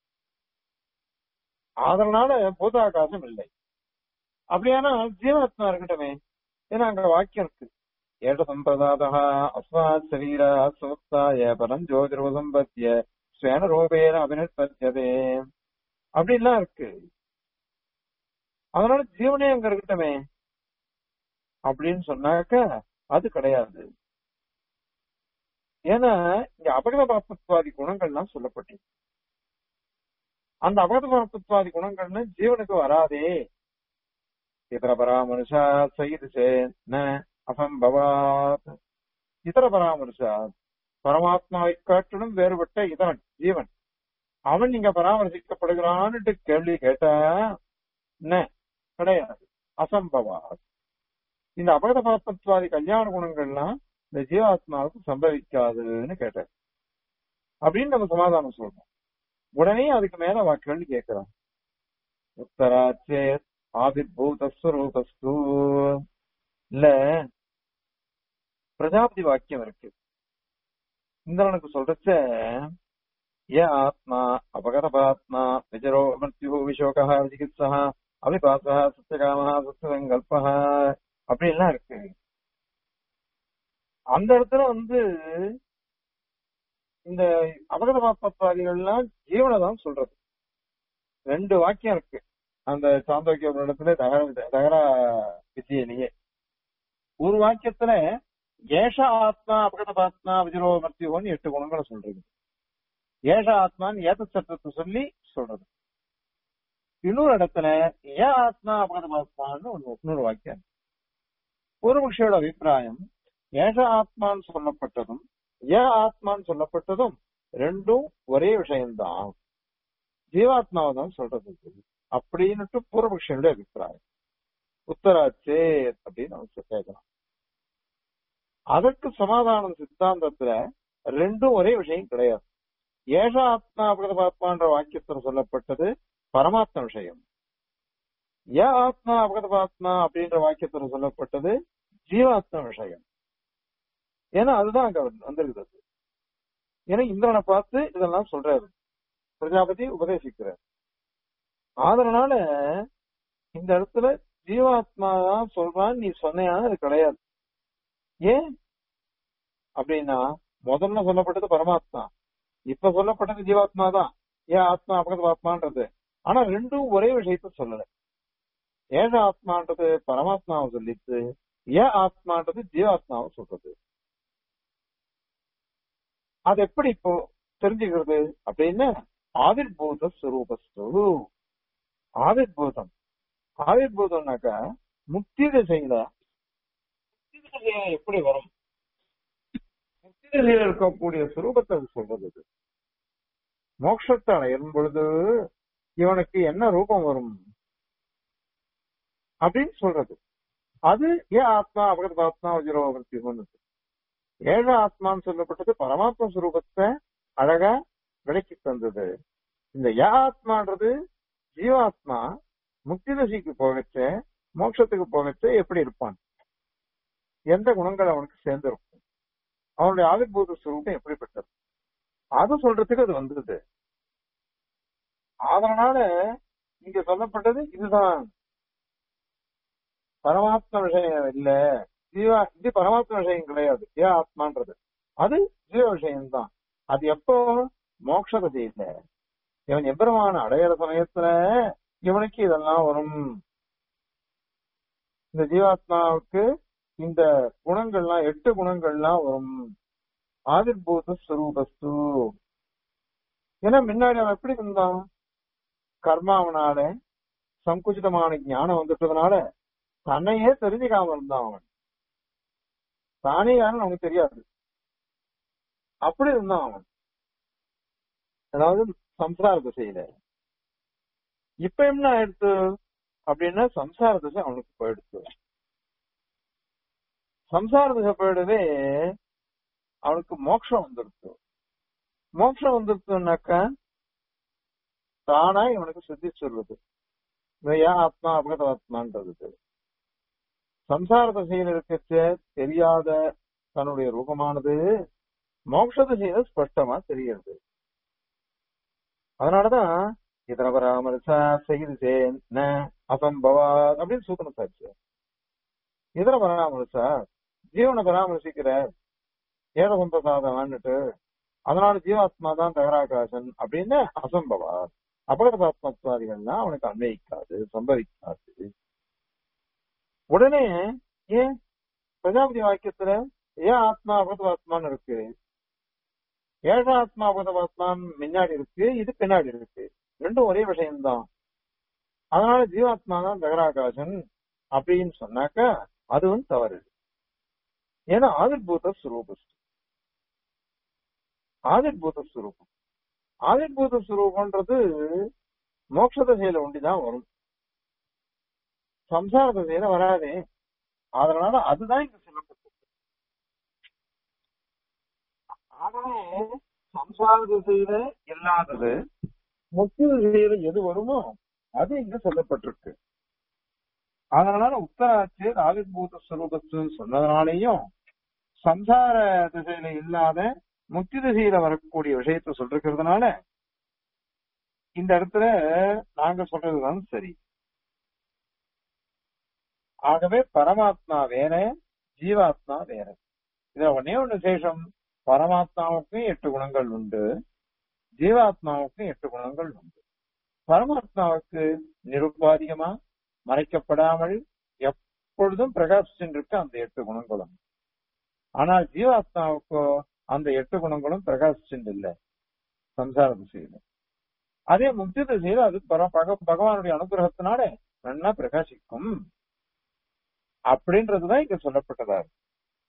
அதனால பூதாகாசம் இல்லை அப்படியானா ஜீவாத்மா இருக்கட்டுமே ஏன்னா அங்க வாக்கியம் இருக்கு ஏட சம்பிரதாதா அஸ்மாத் சரீர சுமுக்தாய பரம் ஜோதிர்வசம்பத்திய ஸ்வேன ரூபேன அபினிற்பத்தியதே அப்படின்லாம் இருக்கு அதனால ஜீவனே அங்க இருக்கட்டுமே அப்படின்னு சொன்னாக்க அது கிடையாது ஏன்னா இங்க அபகத பாப்பத்வாதி குணங்கள்லாம் சொல்லப்பட்டிருக்கு அந்த அபகத பாப்பத்வாதி குணங்கள்னு ஜீவனுக்கு வராதே இதர பராமனுஷா சயிது ந அசம்பவாத் இதர பராமனுஷா பரமாத்மாவை காட்டிலும் வேறுபட்ட இதரன் ஜீவன் அவன் இங்க பராமரிக்கப்படுகிறான்னு கேள்வி கேட்டா என்ன கிடையாது அசம்பவாத் இந்த அபகத பாப்பத்வாதி கல்யாண குணங்கள்லாம் இந்த ஜீவாத்மாவுக்கு சம்பவிக்காதுன்னு கேட்டார் அப்படின்னு நம்ம சமாதானம் சொல்றோம் உடனே அதுக்கு மேல அவ கேள்வி கேட்கிறான் உத்தராச்சே ஆதிர்பூதஸ்வரூபஸ்து இல்ல பிரஜாபதி வாக்கியம் இருக்கு இந்திரனுக்கு சொல்றச்ச ஏ ஆத்மா அபகதபாத்மா விஜரோ மிருத்யு விஷோகா சிகித்சா அபிபாசா சத்தியகாம சத்தியசங்கல்பா அப்படின்லாம் இருக்கு அந்த இடத்துல வந்து இந்த அபகத பாப்பத்வாதிகள்லாம் ஜீவனை தான் சொல்றது ரெண்டு வாக்கியம் இருக்கு அந்த சாந்தோக்கிய இடத்துல தகர தகரா வித்தியிலேயே ஒரு வாக்கியத்துல ஏஷ ஆத்மா அபகத பாத்மா விஜரோ மர்த்தியோன்னு எட்டு குணங்களை சொல்றது ஏஷ ஆத்மான்னு ஏத்த சட்டத்தை சொல்லி சொல்றது இன்னொரு இடத்துல ஏ ஆத்மா அபகத பாத்மான்னு ஒண்ணு இன்னொரு வாக்கியம் பூர்வபக்ஷியோட அபிப்பிராயம் ஏஷ ஆத்மான்னு சொல்லப்பட்டதும் ஏ ஆத்மான்னு சொல்லப்பட்டதும் ரெண்டும் ஒரே விஷயம்தான் ஜீவாத்மாவை தான் சொல்றது அப்படின்னுட்டு பூர்வபக்ஷனுடைய அபிப்பிராயம் உத்தராச்சே அப்படின்னு நம்ம கேட்கலாம் அதற்கு சமாதானம் சித்தாந்தத்துல ரெண்டும் ஒரே விஷயம் கிடையாது ஏஷ ஆத்மா அபகதபாத்மான்ற வாக்கியத்துல சொல்லப்பட்டது பரமாத்ம விஷயம் ஏ ஆத்மா அபகதபாத்மா அப்படின்ற வாக்கியத்துல சொல்லப்பட்டது ஜீவாத்ம விஷயம் ஏன்னா அதுதான் அங்க வந்திருக்கிறது ஏன்னா இந்திரனை பார்த்து இதெல்லாம் சொல்றாரு பிரஜாபதி உபதேசிக்கிறார் அதனால இந்த இடத்துல ஜீவாத்மா தான் சொல்றான்னு நீ சொன்னையான அது கிடையாது ஏன் அப்படின்னா முதல்ல சொல்லப்பட்டது பரமாத்மா இப்ப சொல்லப்பட்டது ஜீவாத்மா தான் ஏன் ஆத்மா அபகத ஆத்மான்றது ஆனா ரெண்டும் ஒரே விஷயத்த சொல்லல ஏக ஆத்மான்றது பரமாத்மாவை சொல்லிட்டு ஏன் ஆத்மான்றது ஜீவாத்மாவை சொல்றது அது எப்படி இப்போ தெரிஞ்சுக்கிறது அப்படின்னு ஆவிர்பூத ஸ்வரூபஸ்து ஆவிர்பூதம் ஆவிர்பூதம்னாக்கா முக்தி திசையில முக்தி திசையில எப்படி வரும் முக்தி திசையில இருக்கக்கூடிய சுரூபத்தை அது சொல்றது இது. மோட்சத்தை அடையும் பொழுது இவனுக்கு என்ன ரூபம் வரும் அப்படின்னு சொல்றது அது ஏன் ஆத்மா அபகத ஆத்மா வஜ்ரோபர்த்தி சொன்னது ஏழ ஆத்மான்னு சொல்லப்பட்டது பரமாத்ம சுரூபத்தை அழகா விளக்கி தந்தது இந்த யா ஆத்மான்றது ஜீவாத்மா முக்தி தசைக்கு போகச்ச மோட்சத்துக்கு போகச்ச எப்படி இருப்பான் எந்த குணங்கள் அவனுக்கு சேர்ந்திருக்கும் அவனுடைய ஆவிர்பூத சுரூபம் எப்படிப்பட்டது அது சொல்றதுக்கு அது வந்தது அதனால இங்க சொல்லப்பட்டது இதுதான் பரமாத்ம விஷயம் இல்ல ஜீவா இது பரமாத்ம விஷயம் கிடையாது ஏ ஆத்மான்றது அது ஜீவ விஷயம்தான் அது எப்போ மோட்சகதி இல்ல இவன் எம்பெருமான அடையிற சமயத்துல இவனுக்கு இதெல்லாம் வரும் இந்த ஜீவாத்மாவுக்கு இந்த குணங்கள்லாம் எட்டு குணங்கள்லாம் வரும் ஆதிர்பூத ஸ்வரூபஸ்து ஏன்னா முன்னாடி அவன் எப்படி இருந்தான் கர்மாவனால சங்குச்சிதமான ஞானம் வந்துட்டதுனால தன்னையே தெரிஞ்சுக்காம இருந்தான் அவன் தானே யாருன்னு அவனுக்கு தெரியாது அப்படி இருந்தான் அவன் அதாவது சம்சார திசையில இப்ப என்ன ஆயிடுத்து அப்படின்னா சம்சார திசை அவனுக்கு போயிடுச்சு சம்சார திசை போயிடவே அவனுக்கு மோட்சம் வந்துடுச்சு மோட்சம் வந்துருச்சுனாக்கா தானா இவனுக்கு சுத்தி சொல்லுது இவையா ஆத்மா அபகதாத்மான்றது சம்சார திசையில் இருக்க தெரியாத தன்னுடைய ரூபமானது மோட்ச திசையில ஸ்பஷ்டமா தெரிகிறது அதனாலதான் இதர பராமரிசா செய்து சேன் அசம்பவா அப்படின்னு சூத்திரம் சாச்சு இதர பராமரிசா ஜீவனை பராமரிசிக்கிற ஏகசம்பிரசாதம் அதனால ஜீவாத்மா தான் தகராகாசன் அப்படின்னு அசம்பவா அபகதாத்மத்வாதிகள்னா அவனுக்கு அன்வயிக்காது சம்பவிக்காது உடனே ஏன் பிரஜாபதி வாக்கியத்துல ஏன் ஆத்மா அபகதாத்மான்னு இருக்கு ஏழ ஆத்மா அபகதாத்மான் முன்னாடி இருக்கு இது பின்னாடி இருக்கு ரெண்டும் ஒரே விஷயம்தான் அதனால ஜீவாத்மா தான் தகராகாசன் அப்படின்னு சொன்னாக்கா அதுவும் தவறு ஏன்னா ஆதிர்பூத ஸ்வரூபம் ஆதிர்பூத ஸ்வரூபம் ஆதிர்பூத ஸ்வரூபம்ன்றது மோட்ச திசையில ஒண்டிதான் வரும் சம்சார திசையில வராதே அதனால அதுதான் இங்க சொல்லப்பட்டது ஆகவே சம்சார திசையில இல்லாதது முக்கிய திசையில எது வருமோ அது இங்க சொல்லப்பட்டிருக்கு அதனால உத்தராட்சி ஆவிர்பூத ஸ்வரூபத்து சொன்னதுனாலேயும் சம்சார திசையில இல்லாத முக்தி திசையில வரக்கூடிய விஷயத்த சொல்றதுனால இந்த இடத்துல நாங்க சொல்றதுதான் சரி ஆகவே பரமாத்மா வேற ஜீவாத்மா வேற இதுல ஒன்னே ஒண்ணு விசேஷம் பரமாத்மாவுக்கும் எட்டு குணங்கள் உண்டு ஜீவாத்மாவுக்கும் எட்டு குணங்கள் உண்டு பரமாத்மாவுக்கு நிருபாதிகமா மறைக்கப்படாமல் எப்பொழுதும் பிரகாசிச்சுருக்கு அந்த எட்டு குணங்களும் ஆனால் ஜீவாத்மாவுக்கோ அந்த எட்டு குணங்களும் பிரகாசிச்சுட்டு இல்லை சம்சார திசையில அதே முக்தி திசையில அது பர- பக- பகவானுடைய அனுகிரகத்தினால நன்னா பிரகாசிக்கும் அப்படின்றதுதான் இங்க சொல்லப்பட்டதா இருக்கு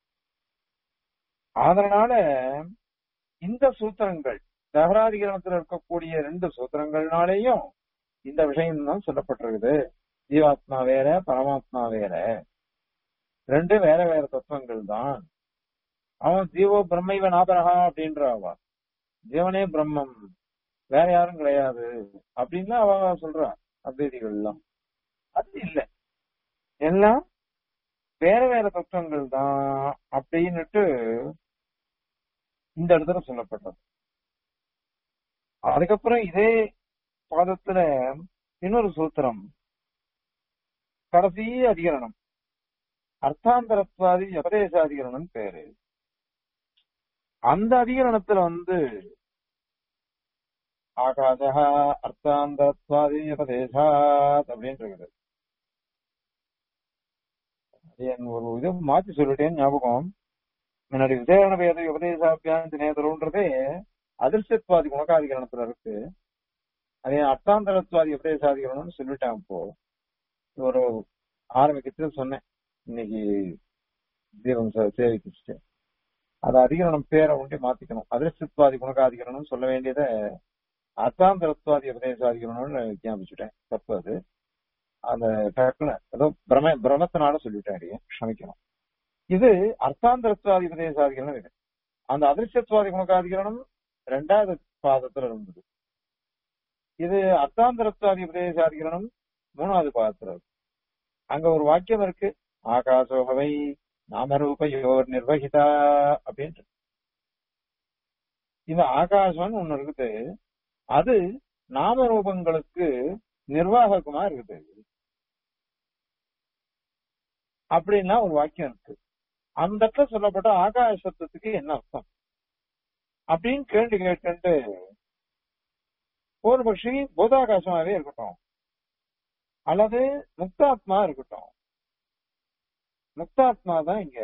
அதனால இந்த சூத்திரங்கள் தகராதிகரணத்துல இருக்கக்கூடிய ரெண்டு சூத்திரங்கள்னாலேயும் இந்த விஷயம் தான் சொல்லப்பட்டிருக்குது ஜீவாத்மா வேற பரமாத்மா வேற ரெண்டு வேற வேற தத்துவங்கள் தான் அவன் ஜீவோ பிரம்மைவ நாபரகா அப்படின்ற அவ ஜீவனே பிரம்மம் வேற யாரும் கிடையாது அப்படின்னு அவ சொல்றா அத்வைதிகள் எல்லாம் அது இல்ல எல்லாம் வேற வேற தத்துவங்கள் தான் அப்படின்னுட்டு இந்த இடத்துல சொல்லப்பட்டது அதுக்கப்புறம் இதே பாதத்துல இன்னொரு சூத்திரம் கடைசி அதிகரணம் அர்த்தாந்தரத்வாதி உபதேசாதிகரணம் பேரு அந்த அதிகரணத்துல வந்து ஆகாசா அர்த்தாந்தரத்வாதி உபதேசாத் அப்படின்னு இருக்குது அது என் ஒரு இது மாத்தி சொல்லிட்டேன்னு ஞாபகம் முன்னாடி விதேகரண வேத உபதேசாபியாந்தி நேதருன்றதே அதிர்ஷ்டத்வாதி குணகாதிகரணத்துல இருக்கு அதே அர்த்தாந்தரத்வாதி உபதேசாதிகரணம்னு சொல்லிட்டான் இப்போ ஒரு ஆரம்பிக்கிறது சொன்னேன் இன்னைக்கு தீபம் சே- சேவிக்கிச்சு அது அதிகரணம் பேரை ஒன்றி மாத்திக்கணும் அதிர்ஷ்டத்வாதி குணகாதிகரணம் சொல்ல வேண்டியதை அர்த்தாந்தரத்வாதி உபதேசாதிகரணம்னு ஞாபகிச்சுட்டேன் தப்பு அது அந்த டக்குன்னு ஏதோ பிரம பிரமத்தினால சொல்லிட்டேன் அடியே க்ஷமிக்கணும் இது அர்த்தாந்தரத்வாதி உபதேசாதிகரணம் இது அந்த அதிர்ஷ்டத்வாதி குணகாதிகரணம் ரெண்டாவது பாதத்துல இருந்தது இது அர்த்தாந்தரத்வாதி உபதேசாதிகரணம் மூணாவது பாதத்துல இருக்கு அங்க ஒரு வாக்கியம் இருக்கு ஆகாசோபவை நாமரூபயோர் நிர்வகிதா அப்படின்ட்டு இந்த ஆகாசம்னு ஒண்ணு இருக்குது அது நாமரூபங்களுக்கு நிர்வாகமா இருக்குது அப்படின்னா ஒரு வாக்கியம் இருக்கு அந்த இடத்துல சொல்லப்பட்ட ஆகாய சப்தத்துக்கு என்ன அர்த்தம் அப்படின்னு கேள்வி கேட்டு ஒரு பட்சி போதாகாசமாவே இருக்கட்டும் அல்லது முக்தாத்மா இருக்கட்டும் முக்தாத்மா தான் இங்க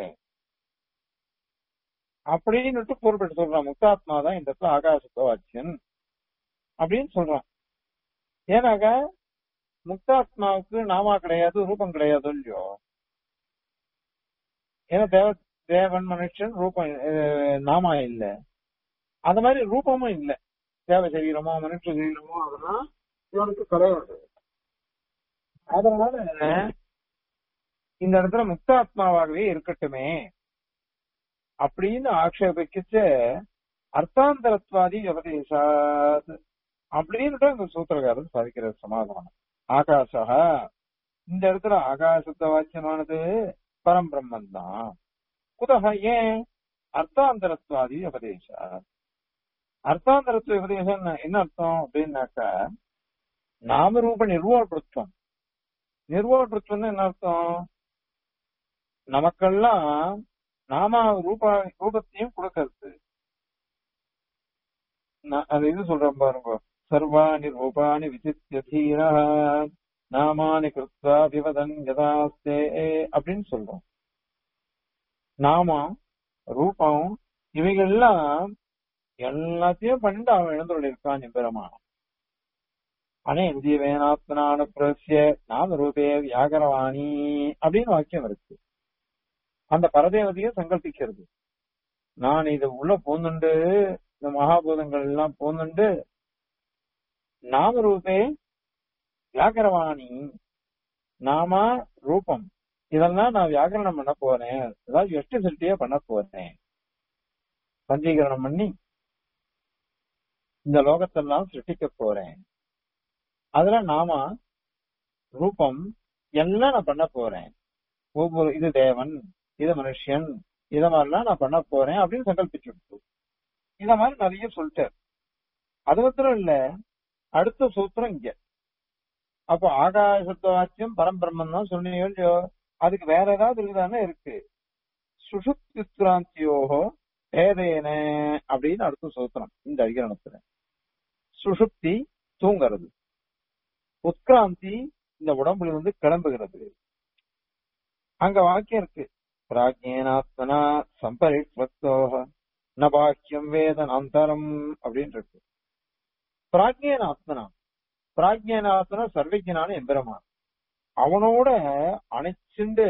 அப்படின்னு பொருட்பட்டு சொல்றான் முக்தாத்மா தான் இந்த இடத்துல ஆகாசத்துவ வாச்சியன் அப்படின்னு சொல்றான் ஏன்னாக்க முக்தாத்மாவுக்கு நாமா கிடையாது ரூபம் கிடையாது இல்லையோ ஏன்னா தேவ தேவன் மனுஷன் ரூபம் அஹ், நாமா இல்ல அந்த மாதிரி ரூபமும் இல்ல தேவ சரீரமோ மனுஷ சரீரமோ அதெல்லாம் இவனுக்கு கிடையாது அதனால இந்த இடத்துல முக்தாத்மாவாகவே இருக்கட்டுமே அப்படின்னு ஆக்ஷேபிக்கிச்ச அர்த்தாந்தரத்வாதி உபதேசாத் அப்படின்ட்டு இந்த சூத்திரகாரர் சாதிக்கிற சமாதானம் ஆகாஷா இந்த இடத்துல ஆகாசத்த வாக்கியமானது பரம்பிரம்மன் தான் குதக ஏன் அர்த்தாந்தரத்வாதி உபதேசா அர்த்தாந்தரத்துவ உபதேசம் என்ன அர்த்தம் அப்படின்னாக்கா நாமரூப நிர்வாகத்துவம் நிர்வாகத்துவம் என்ன அர்த்தம் நமக்கெல்லாம் நாம ரூபா ரூபத்தையும் கொடுக்கறது நான் அது இது சொல்றேன் பாருங்க சர்வாணி ரூபாணி விசித்திய தீரா நாமானி கிருத்வா விவதன் யதாஸ்தே அப்படின்னு சொல்றோம் நாமம் ரூபம் இவைகள்லாம் எல்லாத்தையும் பண்ணிட்டு அவன் எழுந்துள்ள இருக்கான் எம்பெருமான் அனே ஜீவேனாத்மனான பிரசிய நாம ரூபே வியாகரவாணி அப்படின்னு வாக்கியம் இருக்கு அந்த பரதேவதையை சங்கல்பிக்கிறது நான் இது உள்ள போந்துண்டு இந்த மகாபூதங்கள் எல்லாம் போந்துண்டு நாம ரூபே வியாகரவாணி நாம ரூபம் இதெல்லாம் நான் வியாகரணம் பண்ண போறேன் அதாவது எஷ்டி சிருஷ்டியே பண்ண போறேன் பஞ்சீகரணம் பண்ணி இந்த லோகத்தெல்லாம் சிருஷ்டிக்க போறேன் அதுல நாம ரூபம் எல்லாம் நான் பண்ண போறேன் ஒவ்வொரு இது தேவன் இது மனுஷன் இத மாதிரிலாம் நான் பண்ண போறேன் அப்படின்னு சங்கல்பிச்சுட்டு இத மாதிரி நிறைய சொல்லிட்டார் அது மாத்திரம் இல்ல அடுத்த சூத்திரம் இங்க அப்போ ஆகாசத்த வாக்கியம் பரம்பிரம்மன் தான் சொன்னீங்க இல்லையோ அதுக்கு வேற ஏதாவது இருக்குதானே இருக்கு சுஷுப்திராந்தியோகோ ஏதேன அப்படின்னு அடுத்த சூத்திரம் இந்த அதிகரணத்துல சுஷுப்தி தூங்குறது உத்கிராந்தி இந்த உடம்புல இருந்து கிளம்புகிறது அங்க வாக்கியம் இருக்கு பிராஜ்யேனாத்மனா சம்பரிஷ்வக்தோக ந பாக்கியம் வேதனாந்தரம் அப்படின்னு இருக்கு பிராஜ்யேனாத்மனா பிராஜ்யனாத்மனா சர்வஜனான எம்பெருமான் அவனோட அணைச்சுண்டு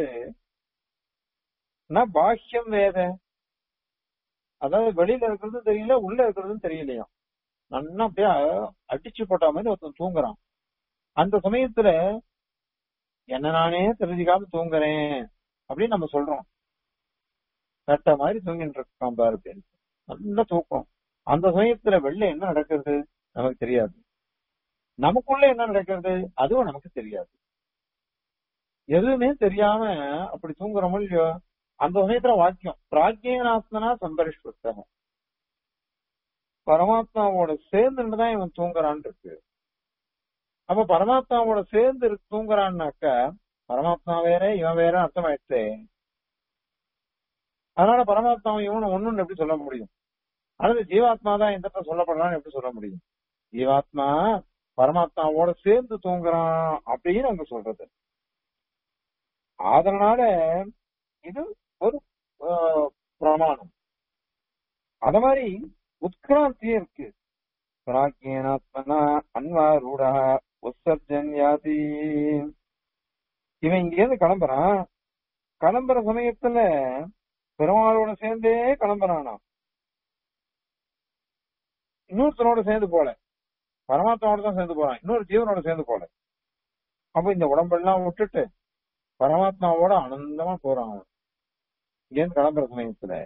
ந பாக்கியம் வேத அதாவது வெளியில இருக்கிறது தெரியல உள்ள இருக்கிறதும் தெரியலையா நன்னா அப்படியே அடிச்சு போட்ட மாதிரி ஒருத்தன் தூங்குறான் அந்த சமயத்துல என்ன நானே தெரிஞ்சுக்காம தூங்குறேன் அப்படின்னு நம்ம சொல்றோம் கட்ட மாதிரி தூங்கிட்டு இருக்கான் பாரு அப்படின்னு நல்ல தூக்கம் அந்த சமயத்துல வெளில என்ன நடக்கிறது நமக்கு தெரியாது நமக்குள்ள என்ன நடக்கிறது அதுவும் நமக்கு தெரியாது எதுவுமே தெரியாம அப்படி தூங்குறோமோ இல்லையோ அந்த சமயத்துல வாக்கியம் பிராஜ்யனாத்மனா சம்பரிஷ்வத்தக பரமாத்மாவோட சேர்ந்துட்டு தான் இவன் தூங்குறான் இருக்கு அப்ப பரமாத்மாவோட சேர்ந்து இருக்கு தூங்குறான்னாக்க பரமாத்மா வேற இவன் வேற அர்த்தமாயிடுச்சு அதனால பரமாத்மாவும் இவனும் ஒண்ணுன்னு எப்படி சொல்ல முடியும் அல்லது ஜீவாத்மா தான் இந்த இடத்துல சொல்லப்படுறான்னு எப்படி சொல்ல முடியும் ஜீவாத்மா பரமாத்மாவோட சேர்ந்து தூங்குறான் அப்படின்னு அங்க சொல்றது அதனால இது ஒரு ஆஹ், பிரமாணம் அத மாதிரி உத்கிராந்தியே இருக்கு பிராக்கியனாத்மனா அன்வாரூடா உற்சர்ஜன்யாதி இவன் இங்க இருந்து கிளம்புறான் கிளம்புற சமயத்துல பெருமாளோட சேர்ந்தே கிளம்புறானா இன்னொருத்தனோட சேர்ந்து போல பரமாத்மாவோட தான் சேர்ந்து போறான் இன்னொரு ஜீவனோட சேர்ந்து போல அப்ப இந்த உடம்பெல்லாம் விட்டுட்டு பரமாத்மாவோட ஆனந்தமா போறான் அவன் இங்கேருந்து கிளம்புற சமயத்துல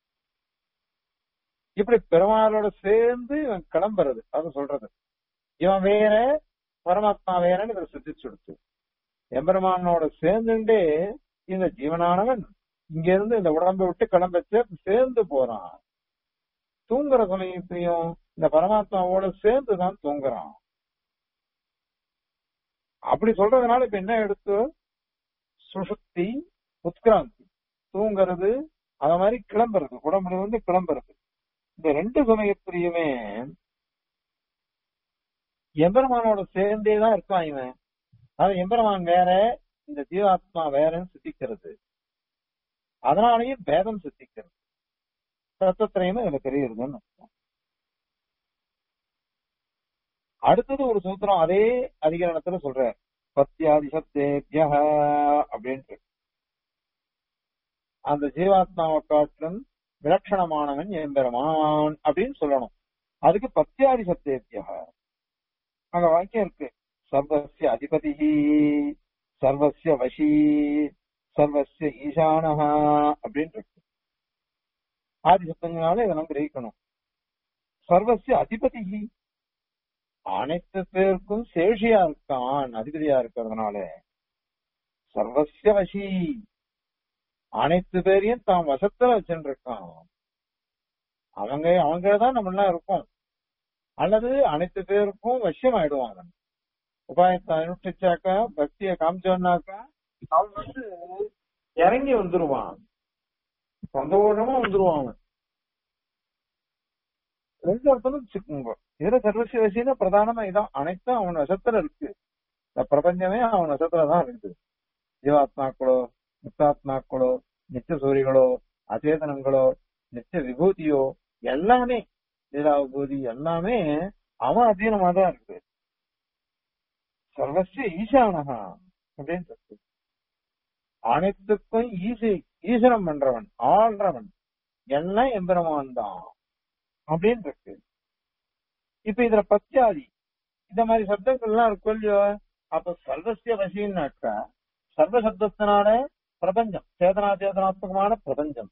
இப்படி பெருமாளோட சேர்ந்து இவன் கிளம்புறது அது சொல்றது இவன் வேற பரமாத்மா வேறன்னு இதை சித்திச்சு கொடுத்து எம்பெருமானோட சேர்ந்துட்டே இந்த ஜீவனானவன் இங்க இருந்து இந்த உடம்பை விட்டு கிளம்பச்ச சேர்ந்து போறான் தூங்குற சமயத்தையும் இந்த பரமாத்மாவோட சேர்ந்து தான் தூங்குறான் அப்படி சொல்றதுனால இப்ப என்ன எடுத்து சுசுப்தி உத்கிராந்தி தூங்குறது அத மாதிரி கிளம்புறது உடம்புல இருந்து கிளம்புறது இந்த ரெண்டு சமயத்திலையுமே எம்பெருமானோட சேர்ந்தே தான் இருக்கான் இவன் அது எம்பெருமான் வேற இந்த ஜீவாத்மா வேறன்னு சித்திக்கிறது அதனாலேயும் பேதம் சித்திக்கிறது தத்துவத்திரையுமே இதுல தெரியுதுன்னு அர்த்தம். அடுத்தது ஒரு சூத்திரம் அதே அதிகரணத்துல சொல்ற பத்தியாதி சப்தேபிய அப்படின்ட்டு அந்த ஜீவாத்மாவை காட்டிலும் விலட்சணமானவன் எம்பெருமான் அப்படின்னு சொல்லணும் அதுக்கு பத்தியாதி சப்தேபிய அங்க வாக்கியம் இருக்கு சர்வசிய அதிபதி சர்வசிய வசி சர்வசிய ஈசானஹா அப்படின்னு இருக்கு ஆதி சப்தங்களால இதெல்லாம் கிரகிக்கணும் சர்வசிய அதிபதி அனைத்து பேருக்கும் சேஷியா இருக்கான் அதிபதியா இருக்கிறதுனால சர்வசிய வசி அனைத்து பேரையும் தான் வசத்துல வச்சுட்டு இருக்கான் அவங்க அவங்க தான் நம்ம எல்லாம் இருக்கோம் அல்லது அனைத்து பேருக்கும் வசியம் ஆயிடுவாங்க உபாயத்தை அனுஷ்டிச்சாக்கா பக்தியை காமிச்சோம்னாக்கா அவன் வந்து இறங்கி வந்துருவான் சந்தோஷமா வந்துருவான் அவன் ரெண்டு அர்த்தமும் வச்சுக்கோங்க இதுல சர்வசிய வசினா பிரதானமா இதான் அனைத்தும் அவன் வசத்துல இருக்கு இந்த பிரபஞ்சமே அவன் வசத்துல தான் இருக்குது ஜீவாத்மாக்களோ முக்தாத்மாக்களோ நித்திய சூரிகளோ அச்சேதனங்களோ நித்திய விபூதியோ எல்லாமே லீலா விபூதி எல்லாமே அவன் அதீனமா தான் இருக்கு சர்வசிய ஈசானகா அப்படின்னு இருக்கு அனைத்துக்கும் ஈசி ஈஸ்வரம் பண்றவன் ஆள்றவன் எல்லாம் எம்பெருமான் தான் அப்படின்னு இருக்கு இப்ப இதுல பத்தியாதி இந்த மாதிரி சப்தங்கள்லாம் இருக்கும் இல்லையோ அப்ப சர்வசிய வசின்னாக்கா சர்வ சப்தத்தினால பிரபஞ்சம் சேதனா சேதனாத்மகமான பிரபஞ்சம்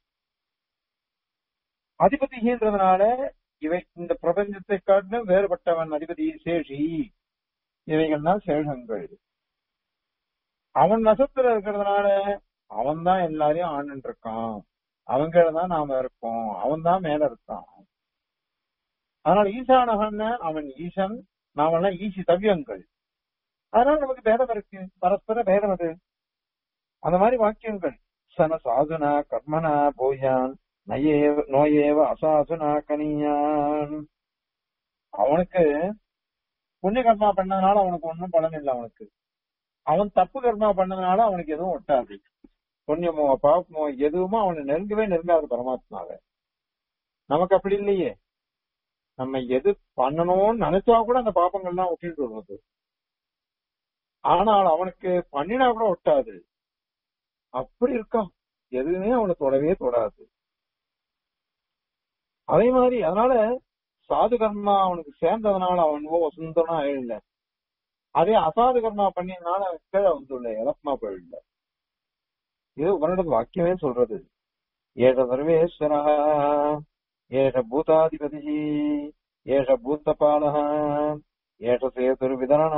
அதிபதின்றதுனால இவை இந்த பிரபஞ்சத்தை காட்டிலும் வேறுபட்டவன் அதிபதி சேஷி இவைகள்லாம் சேஷங்கள் அவன் வசத்துல இருக்கிறதுனால அவன் தான் எல்லாரையும் ஆண்டுட்டு இருக்கான் அவங்க தான் நாம இருக்கோம் அவன் தான் மேல இருக்கான் அதனால ஈசானகன் அவன் ஈசன் நாமெல்லாம் ஈசி தவ்யங்கள் அதனால நமக்கு பேதம் இருக்கு பரஸ்பர பேதம் அது அந்த மாதிரி வாக்கியங்கள் சன சாதுனா கர்மனா போயான் நயேவ நோயேவ அசாசுனா கனியான் அவனுக்கு புண்ணிய கர்மா பண்ணதுனால அவனுக்கு ஒன்றும் பலன் இல்லை அவனுக்கு அவன் தப்பு கர்மா பண்ணதுனால அவனுக்கு எதுவும் ஒட்டாது புண்ணியமோ பாவமோ எதுவுமோ அவனை நெருங்கவே நெருங்காது பரமாத்மாவை நமக்கு அப்படி இல்லையே நம்ம எது பண்ணணும்னு நினைச்சா கூட அந்த பாப்பங்கள்லாம் ஒட்டிட்டு வருவது ஆனால் அவனுக்கு பண்ணினா கூட ஒட்டாது அப்படி இருக்கான் எதுவுமே அவனை தொடவே தொடாது அதே மாதிரி அதனால சாது கர்மா அவனுக்கு சேர்ந்ததுனால அவன் ஓ சுந்தரனா ஆயிடல அதே அசாது கர்மா பண்ணியதுனால அவன் கீழே வந்துள்ள இழப்பமா போயிடல இது உன்னோட வாக்கியமே சொல்றது ஏஷ சர்வேஸ்வர ஏஷ பூதாதிபதி ஏஷ பூத்தபால ஏஷ சேதுர்விதரண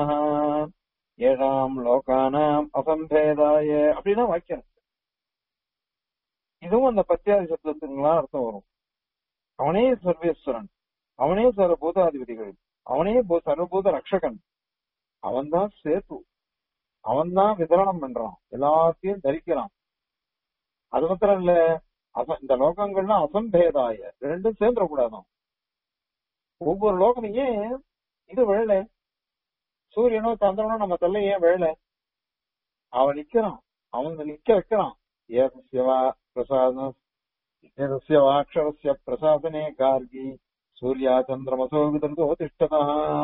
ஏழாம் லோகானாம் அசம்பேதாய அப்படின்னா வாக்கியம் இருக்கு. இதுவும் அந்த பத்தியாதி சப்தத்துக்குலாம் அர்த்தம் வரும் அவனே சர்வேஸ்வரன் அவனே சர்வபூதாதிபதிகள் அவனே பூ- சர்வபூத ரக்ஷகன் அவன்தான் சேத்து அவன்தான் விதரணம் பண்றான் எல்லாத்தையும் தரிக்கிறான் அது மாத்திரம் இல்ல அச- இந்த லோகங்கள்லாம் அசம்பேதாய ரெண்டும் சேர்ந்துடக்கூடாதான் ஒவ்வொரு லோகம் ஏன் இது விழல சூரியனோ சந்திரனோ நம்ம தள்ள ஏன் விழல அவன் நிக்கிறான் அவன் நிக்க வைக்கிறான் ஏதஸ்யவா பிரசாதம் ஏதஸ்ய வாக்ஷரஸ்ய பிரசாதனே கார்கி சூர்யா சந்திரமசோ விதந்தோ திஷ்டதா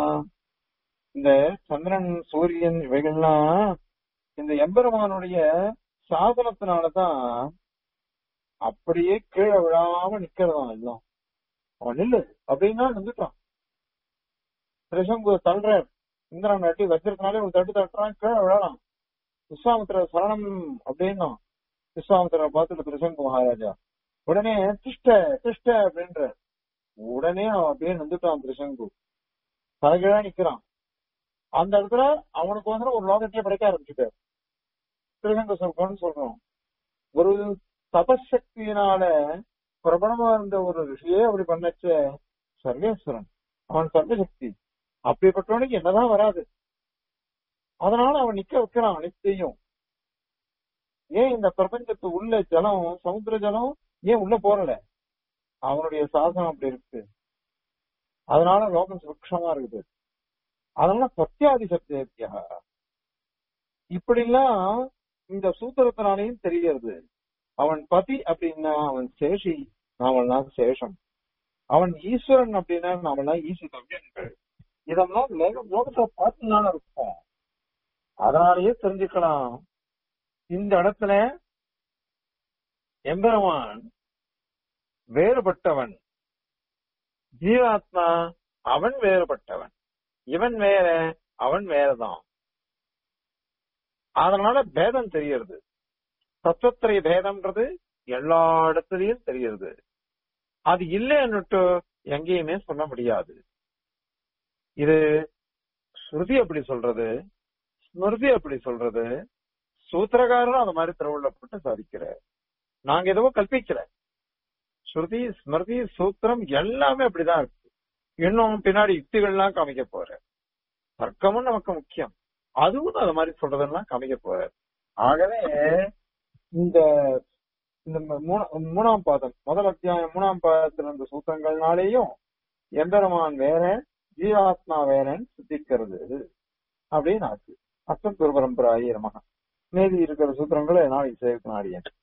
இந்த சந்திரன் சூரியன் இவைகள்லாம் இந்த எம்பெருமானுடைய சாதனத்தினாலதான் அப்படியே கீழே விழாம நிக்கிறதாம் எல்லாம் அவன் நில்லு அப்படின்னா நின்றுட்டான் திரிசங்கு தள்ளுற இந்திரன் நட்டி வச்சிருக்கனாலே ஒரு தட்டு தட்டுறான் கீழே விழலாம் விஸ்வாமித்திர சரணம் அப்படின்னா விஸ்வாமித்திர பார்த்துட்டு திரிசங்கு மகாராஜா உடனே திஷ்ட திஷ்ட அப்படின்ற உடனே அவன் அப்படியே நின்றுட்டான் திரிசங்கு தலைகீழா நிக்கிறான் அந்த இடத்துல அவனுக்கு வந்து ஒரு லோகத்தையே படைக்க ஆரம்பிச்சுட்டார் திருசங்க சொல்றோம்னு சொல்றோம் ஒரு தபசக்தியினால பிரபலமா இருந்த ஒரு ரிஷியே அப்படி பண்ணச்ச சர்வேஸ்வரன் அவன் சர்வசக்தி அப்படிப்பட்டவனுக்கு என்னதான் வராது அதனால அவன் நிக்க வைக்கிறான் அனைத்தையும் ஏன் இந்த பிரபஞ்சத்து உள்ள ஜலம் சமுத்திர ஜலம் ஏன் உள்ள போறல அவனுடைய சாசனம் அப்படி இருக்கு அதனால லோகம் சுரக்ஷமா இருக்குது அதனால சத்தியாதி சத்தியா இப்படிலாம் இந்த சூத்திரத்தினாலையும் தெரிகிறது அவன் பதி அப்படின்னா அவன் சேஷி நாமெல்லாம் சேஷம் அவன் ஈஸ்வரன் அப்படின்னா நாமெல்லாம் ஈசி தவ்யன்கள் இதெல்லாம் லோக லோகத்தை பார்த்துனால இருக்கும் அதனாலேயே தெரிஞ்சுக்கலாம் இந்த இடத்துல எம்பெருமான் வேறுபட்டவன் ஜீவாத்மா அவன் வேறுபட்டவன் இவன் வேற அவன் வேறதான் அதனால பேதம் தெரியறது தத்துவத்திரைய பேதம்ன்றது எல்லா இடத்துலயும் தெரியுது அது இல்லைன்னுட்டு எங்கேயுமே சொல்ல முடியாது இது ஸ்ருதி அப்படி சொல்றது ஸ்மிருதி அப்படி சொல்றது சூத்திரகாரரும் அந்த மாதிரி திருவுள்ளப்பட்டு சாதிக்கிறார் நாங்க எதுவோ கல்பிக்கல ஸ்ருதி ஸ்மிருதி சூத்திரம் எல்லாமே அப்படிதான் இருக்கு இன்னும் பின்னாடி யுக்திகள்லாம் காமிக்க போற தர்க்கமும் நமக்கு முக்கியம் அதுவும் அது மாதிரி சொல்றதெல்லாம் காமிக்க போற ஆகவே இந்த இந்த மூணா- மூணாம் பாதம் முதல் அத்தியாயம் மூணாம் பாதத்தில் இருந்த சூத்திரங்கள்னாலேயும் எம்பெருமான் வேற ஜீவாத்மா வேறன்னு சித்திக்கிறது அப்படின்னு ஆச்சு அர்த்தம் துருபரம்பராயி நமக மீதி இருக்கிற சூத்திரங்களை நாளைக்கு சேர்க்க நாடியேன்